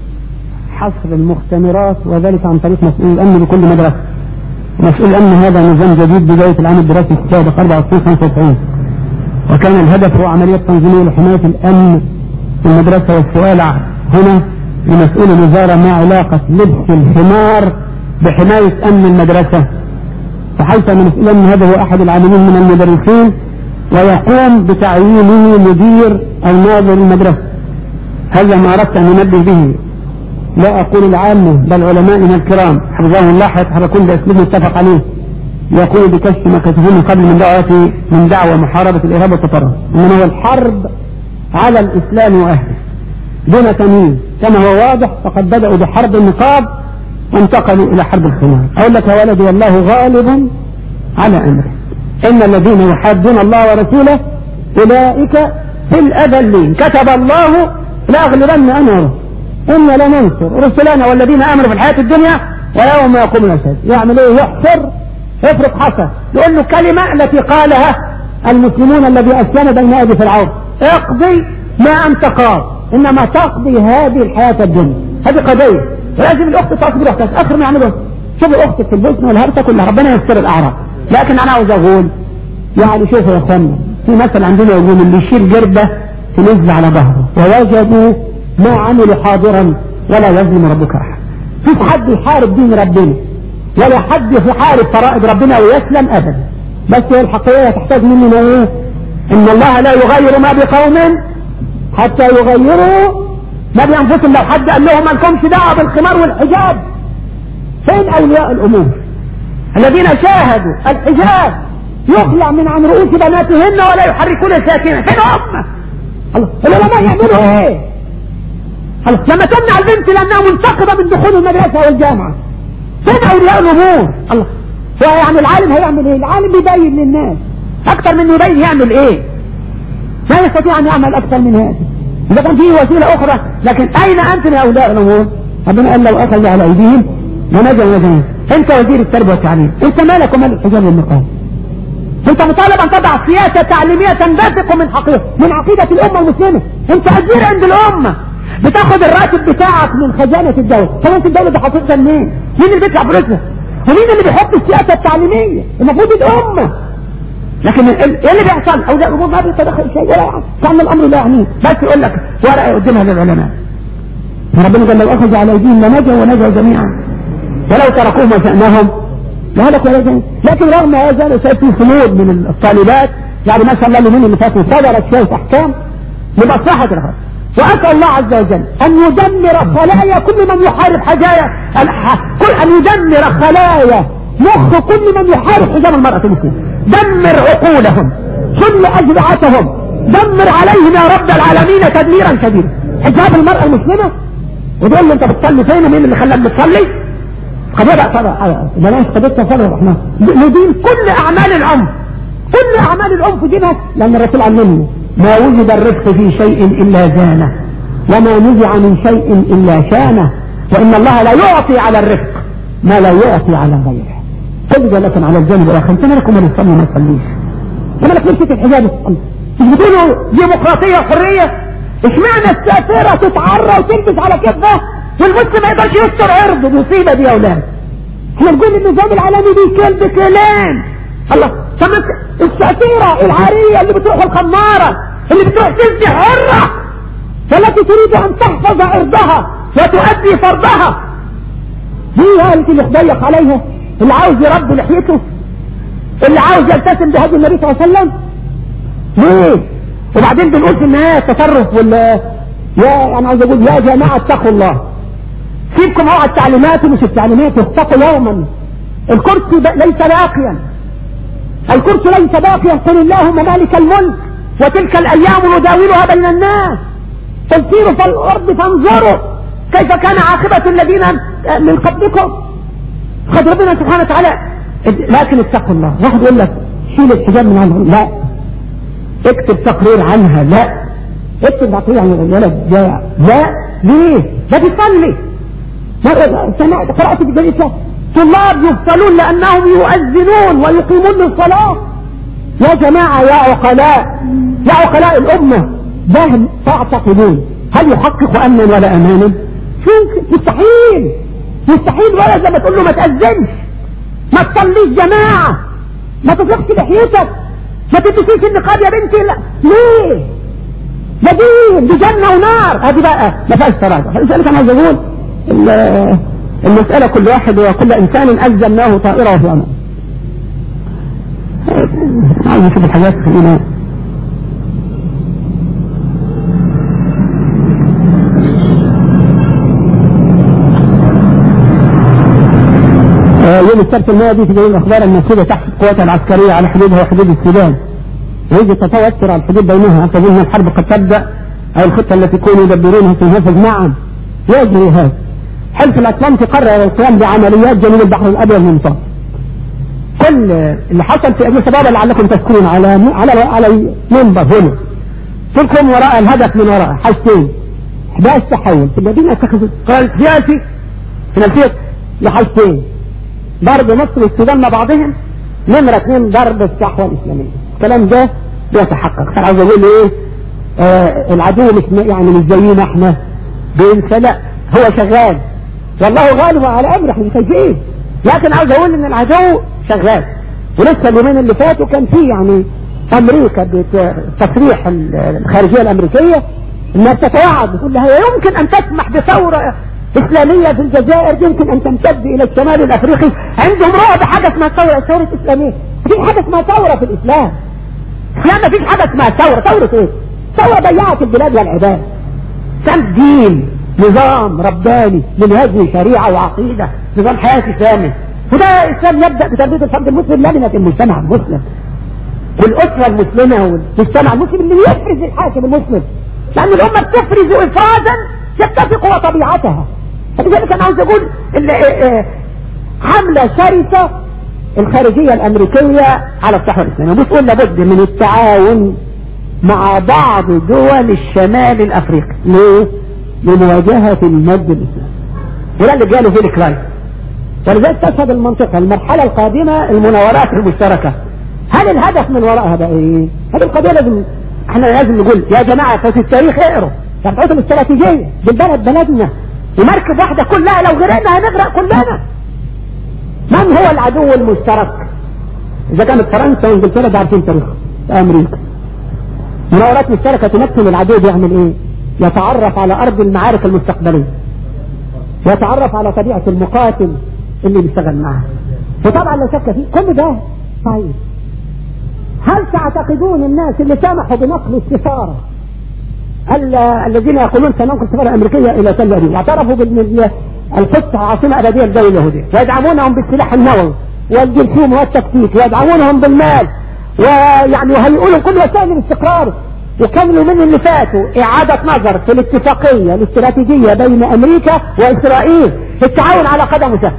حصر المختمرات وذلك عن طريق مسؤول الأمن لكل مدرسة مسؤول الأمن هذا نظام جديد بداية العام الدراسي في 24 95 وكان الهدف هو عملية تنظيمية لحماية الأمن في المدرسة والسؤال هنا لمسؤول الوزارة ما علاقة لبس الحمار بحماية أمن المدرسة فحيث أن مسؤول الأمن هذا هو أحد العاملين من المدرسين ويقوم بتعيينه مدير أو ناظر المدرسة هذا ما أردت أن أنبه به لا أقول العامة بل علمائنا الكرام حفظهم الله يتحركون بأسلوب متفق عليه يقول بكشف ما كتبوه من قبل من دعوة من دعوة محاربة الإرهاب والتطرف إنما هو الحرب على الإسلام وأهله دون تمييز كما هو واضح فقد بدأوا بحرب النقاب وانتقلوا إلى حرب الخمار أقول لك يا ولدي والله غالب على أمره إن الذين يحادون الله ورسوله أولئك في الأذلين كتب الله لأغلبن أنا إنا لننصر رسلنا والذين آمنوا في الحياة الدنيا ويوم يقوم الأشهاد يعمل إيه يحفر يفرق حسن يقول له كلمة التي قالها المسلمون الذي أسلم بين أيدي فرعون اقضي ما أنت قاض إنما تقضي هذه الحياة الدنيا هذه قضية ولازم الأخت تصبر أختك آخر ما يعملوا شوف أختك في البيت والهرسة كلها ربنا يستر الأعراض لكن أنا عاوز أقول يعني شوفوا يا أخوانا في مثل عندنا يقول اللي يشيل جربة تنزل على ظهره ووجدوا ما عملوا حاضرا ولا يظلم ربك أحد فيش حد يحارب دين ربنا ولا حد يحارب فرائض ربنا ويسلم أبدا بس هي الحقيقة تحتاج مننا ايه ان الله لا يغير ما بقوم حتى يغيروا ما بأنفسهم لو حد قال لهم ما لكمش دعوة بالخمار والحجاب فين أولياء الأمور الذين شاهدوا الحجاب يخلع من عن رؤوس بناتهن ولا يحركون ساكنة فين هم الله العلماء يعملوا ايه الله لما تمنع البنت لانها منتقبة من دخول المدرسة والجامعة فين اولياء الامور الله هو يعني العالم هيعمل ايه العالم بيبين للناس اكتر من يبين يعمل ايه لا يستطيع ان يعمل اكثر من هذا اذا كان فيه وسيلة اخرى لكن اين انتم يا اولياء الامور ربنا قال لو اخذ على ايديهم ونجا ونجا انت وزير التربية والتعليم انت مالك ومال الحجاب والنقاب انت مطالب ان تضع سياسة تعليمية تنبثق من حقيقة من عقيدة الامة المسلمة انت وزير عند الامة بتاخد الراتب بتاعك من خزانة الدولة خزانة الدولة دي حاططها منين مين اللي بيدفع فلوسها ومين اللي بيحط السياسة التعليمية المفروض الامة لكن ايه اللي بيحصل اولياء الامور ما بيتدخل شيء ولا يعني كان الامر لا يعنيه بس يقول لك ورقه يقدمها للعلماء ربنا قال لو اخذ على ايديهم لنجوا ونجوا جميعا ولو تركوه ما شأنهم لا هلك ولا جنة لكن رغم هذا انا شايف في صمود من الطالبات يعني ما شاء الله اليومين اللي فاتوا صدرت شويه احكام لمصلحه الغرب واسال الله عز وجل ان يدمر خلايا كل من يحارب حجايا كل ان يدمر خلايا مخ كل من يحارب حجاب المرأة المسلمة دمر عقولهم كل أجرعتهم دمر عليهم يا رب العالمين تدميرا كبيرا حجاب المرأة المسلمة وتقول له انت بتصلي فين ومين اللي خلاك بتصلي قضية طبعا بلاش قضية تصرف احنا ندين كل اعمال العنف كل اعمال العنف دينها لان الرسول علمنا ما وجد الرفق في شيء الا زانه وما نزع من شيء الا شانه وان الله لا يعطي على الرفق ما لا يعطي على غيره خذ لكم على الجانب الاخر انت مالكم ما تصلي ما تصليش انت مالك نمسك الحجاب تصلي مش بتقولوا ديمقراطيه وحريه اشمعنى السافره تتعرى وتلبس على كتفها والمسلم ما يقدرش يستر عرضه مصيبه دي يا اولاد احنا نقول النظام العالمي دي كلب كلام الله طب السافره العاريه اللي بتروح الخماره اللي بتروح تزني حره والتي تريد ان تحفظ عرضها وتؤدي فرضها هي هذه اللي تضيق عليها اللي عاوز يربي لحيته اللي عاوز يلتزم بهدي النبي صلى الله عليه وسلم ليه وبعدين بنقول في النهايه تصرف ولا يا انا عاوز اقول يا جماعه اتقوا الله سيبكم اوعى التعليمات ومش التعليمات اتقوا يوما الكرسي ليس باقيا الكرسي ليس باقيا قل اللهم مالك الملك وتلك الايام نداولها بين الناس تسيروا في الارض فانظروا كيف كان عاقبه الذين من قبلكم قد ربنا سبحانه وتعالى لكن اتقوا الله واحد يقول لك شيل الحجاب من عنهم لا اكتب تقرير عنها لا اكتب تقرير عن الولد لا لا ليه ده بيصلي مرة سمعت قرأت في الجريدة طلاب يفصلون لأنهم يؤذنون ويقيمون الصلاة يا جماعة يا عقلاء يا عقلاء الأمة ده تعتقدون هل يحقق أمنا ولا أمانا مستحيل مستحيل ولا زي ما تقول له ما تأذنش ما تصليش جماعة ما تطلقش لحيتك ما تلبسيش النقاب يا بنتي لا ليه ده دين دي جنة ونار هذه بقى ما فيهاش تراجع فلذلك انا عايز اقول المسألة كل واحد وكل انسان الزمناه طائره في امامه عايز نشوف الحاجات خلينا يوم السبت الماضي في جريدة الأخبار المنشودة تحت القوات العسكرية على حدودها وحدود السودان ويجي تتوتر الحدود بينها تظن الحرب قد تبدأ أو الخطة التي كانوا يدبرونها تنفذ نعم يجري هذا حلف الأطلنطي قرر القيام بعمليات جنوب البحر الأبيض المنطقة كل اللي حصل في أبو سبابة لعلكم تذكرون على على على منبر هنا كلكم وراء الهدف من وراء حاجتين احداث تحول في الذين اتخذوا قرار سياسي في نفسية لحاجتين ضرب مصر والسودان مع بعضهم نمرة اثنين ضرب الصحوة الإسلامية الكلام ده بيتحقق فأنا عاوز أقول إيه آه العدو مش يعني مش زينا احنا بينسى لا هو شغال والله غالب على أمره احنا شايفين لكن عاوز أقول إن العدو شغال ولسه اليومين اللي فاتوا كان في يعني أمريكا بتصريح الخارجية الأمريكية إنها تتوعد بتقول لها يمكن أن تسمح بثورة إسلامية في الجزائر يمكن أن تمتد إلى الشمال الأفريقي عندهم رعب حاجة اسمها ثورة ثورة إسلامية مفيش حاجة اسمها ثورة في الإسلام الإسلام مفيش حاجة اسمها ثورة ثورة إيه؟ ثورة ضيعت البلاد والعباد كان دين نظام رباني منهج شريعة وعقيدة نظام حياة إسلامي وده الإسلام يبدأ بتربية الفرد المسلم لبنة المجتمع المسلم والأسرة المسلمة والمجتمع المسلم اللي يفرز الحاكم المسلم لأن الأمة بتفرز إفرازا يتفق طبيعتها فلذلك انا عاوز اقول حملة شرسة الخارجية الامريكية على الصحوة الاسلامية بتقول لابد من التعاون مع بعض دول الشمال الافريقي ليه؟ لمواجهة المد الاسلامي وده اللي جاله في الكلايس ولذلك تشهد المنطقة المرحلة القادمة المناورات المشتركة هل الهدف من وراء هذا ايه؟ هذه القضية لازم احنا لازم نقول يا جماعة في التاريخ اقروا تبعتهم الاستراتيجية بالبلد بلدنا ومركب واحدة كلها لو غرقنا هنغرق كلنا من هو العدو المشترك اذا كانت فرنسا وانجلترا ده عارفين تاريخ امريكا مناورات مشتركة تمثل العدو بيعمل ايه يتعرف على ارض المعارك المستقبلية يتعرف على طبيعة المقاتل اللي بيشتغل معاه وطبعا لا شك فيه كل ده صحيح هل تعتقدون الناس اللي سمحوا بنقل السفارة الذين يقولون سننقل السفارة الأمريكية إلى تل أبيب واعترفوا بالقدس عاصمة أبدية للدولة اليهودية ويدعمونهم بالسلاح النووي والجرثوم والتكتيك ويدعمونهم بالمال ويعني وهيقولوا كل وسائل الاستقرار وكملوا من اللي فاتوا إعادة نظر في الاتفاقية الاستراتيجية بين أمريكا وإسرائيل في التعاون على قدم وساق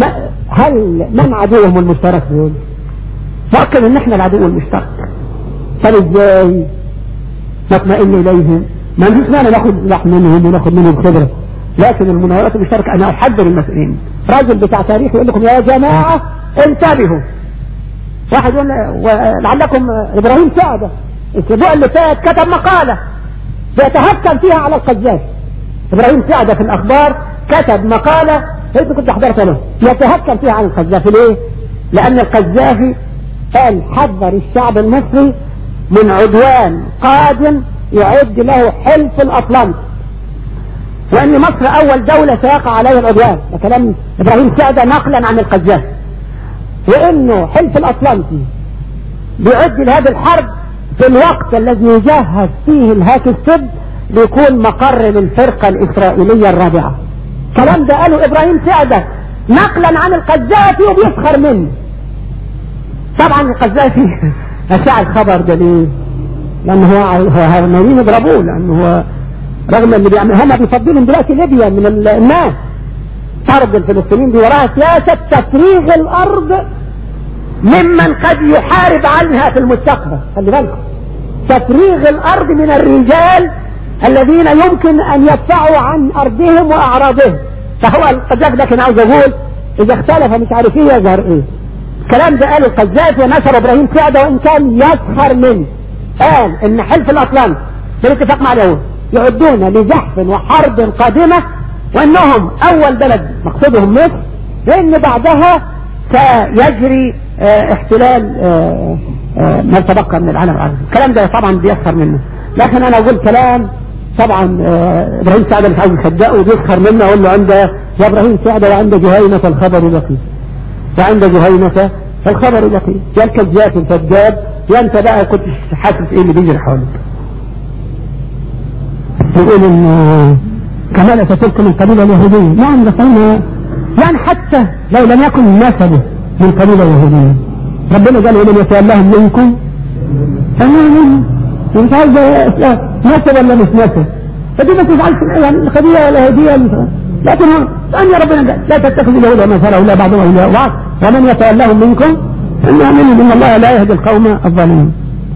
هل من عدوهم المشترك دول؟ فكر ان احنا العدو المشترك طب ازاي نطمئن اليهم ما عنديش مانع ناخد لحم منهم وناخد منهم خبره لكن المناورات المشتركه انا احذر المسؤولين راجل بتاع تاريخ يقول لكم يا جماعه انتبهوا واحد يقول لعلكم ابراهيم سعده الاسبوع اللي فات كتب مقاله بيتهكم فيها على القذافي ابراهيم سعده في الاخبار كتب مقاله انت كنت حضرت له يتهكم فيها عن القذافي ليه؟ لان القذافي قال حذر الشعب المصري من عدوان قادم يعد له حلف الأطلنطي وأن مصر أول دولة سيقع عليها العدوان ده كلام إبراهيم سعدة نقلا عن القذافي وأنه حلف الأطلنطي بيعد لهذه الحرب في الوقت الذي يجهز فيه الهاك السد ليكون مقر للفرقة الإسرائيلية الرابعة الكلام ده قاله إبراهيم سعدة نقلا عن القذافي وبيسخر منه طبعا القذافي أشاع الخبر ده ليه؟ لأنه هو هو ناويين يضربوه لأنه هو رغم اللي بيعمل هم بيفضلوا دلوقتي ليبيا من الناس طرد الفلسطينيين دي وراها سياسة تفريغ الأرض ممن قد يحارب عنها في المستقبل خلي بالكم تفريغ الأرض من الرجال الذين يمكن أن يدفعوا عن أرضهم وأعراضهم فهو القذافي ده كان عاوز أقول إذا اختلف مش عارف إيه يظهر إيه الكلام ده قاله القذافي ونشر ابراهيم سعده وان كان يسخر منه قال ان حلف الاطلنطي بالاتفاق مع اليهود يعدون لزحف وحرب قادمة وانهم اول بلد مقصودهم مصر لان بعدها سيجري اه احتلال اه اه ما تبقى من العالم العربي الكلام ده طبعا بيسخر منه لكن انا اقول كلام طبعا ابراهيم سعده مش عاوز يصدقه وبيسخر منه اقول له عند يا ابراهيم سعده وعند جهينة الخبر دقيق وعند جهينة فالخبر دقيق يا الكذاب الكذاب يا انت بقى كنت حاسس ايه اللي بيجري حواليك يقول ان كمال اتتلك من قبيلة اليهودية نعم لقينا يعني حتى لو لم يكن نسبه من قبيلة يهودية ربنا قال ومن يتولاهم منكم فما مش عايز نسب ولا مش نسب فدي ما تزعلش يعني القبيلة اليهودية لكن أن ربنا قال لا تتخذوا اليهود والنصارى إلا بعضهم أولياء بعض ومن يتولهم منكم فإن إن الله لا يهدي القوم الظالمين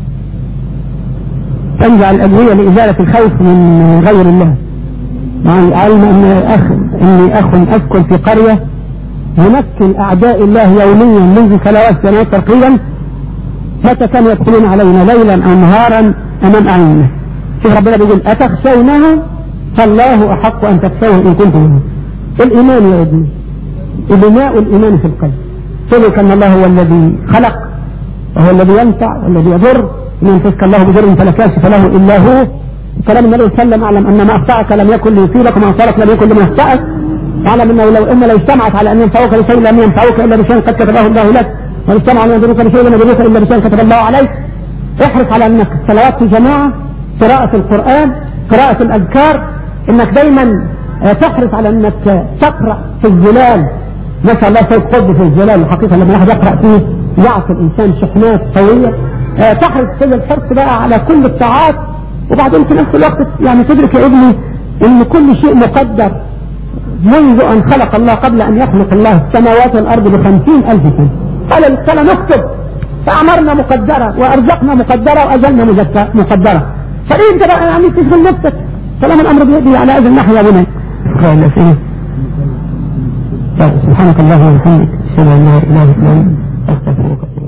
تنزع الأدوية لإزالة الخوف من غير الله مع العلم أن أخ إني أخ أسكن في قرية يمكن أعداء الله يوميا منذ ثلاث سنوات تقريبا متى كانوا يدخلون علينا ليلا أو نهارا أمام أعيننا شوف ربنا بيقول أتخشونه فالله أحق أن تخشوه إن كنتم منه الإيمان يا ابني بناء الإيمان في القلب تدرك أن الله هو الذي خلق وهو الذي ينفع والذي يضر إن يمسك الله بضر فلا كاشف له إلا هو كلام النبي صلى الله عليه وسلم اعلم أن ما أخطأك لم يكن ليصيبك وما أصابك لم يكن لمخطئك واعلم أنه لو إن لو اجتمعت على أن ينفعوك بشيء لم ينفعوك إلا بشيء قد كتبه الله لك واجتمع أن يضروك بشيء لم يضروك إلا بشيء كتب الله عليك احرص على أنك الصلوات في جماعة قراءة القرآن قراءة الأذكار انك دايما تحرص على انك تقرأ في الظلال ما شاء الله سيد قطب في الظلال الحقيقة لما الواحد يقرأ فيه يعطي الانسان شحنات قوية تحرص في الحرص بقى على كل الطاعات وبعدين في نفس الوقت يعني تدرك يا ابني ان كل شيء مقدر منذ ان خلق الله قبل ان يخلق الله السماوات والارض بخمسين الف سنة قال السنة نكتب فأمرنا مقدرة وأرزقنا مقدرة وأجلنا مقدرة فليه انت بقى يعني تشغل نفسك سلام الأمر بيدي على هذا النحو يا بني قال فيه سبحانك اللهم وبحمدك أشهد أن لا إله إلا أنت أستغفرك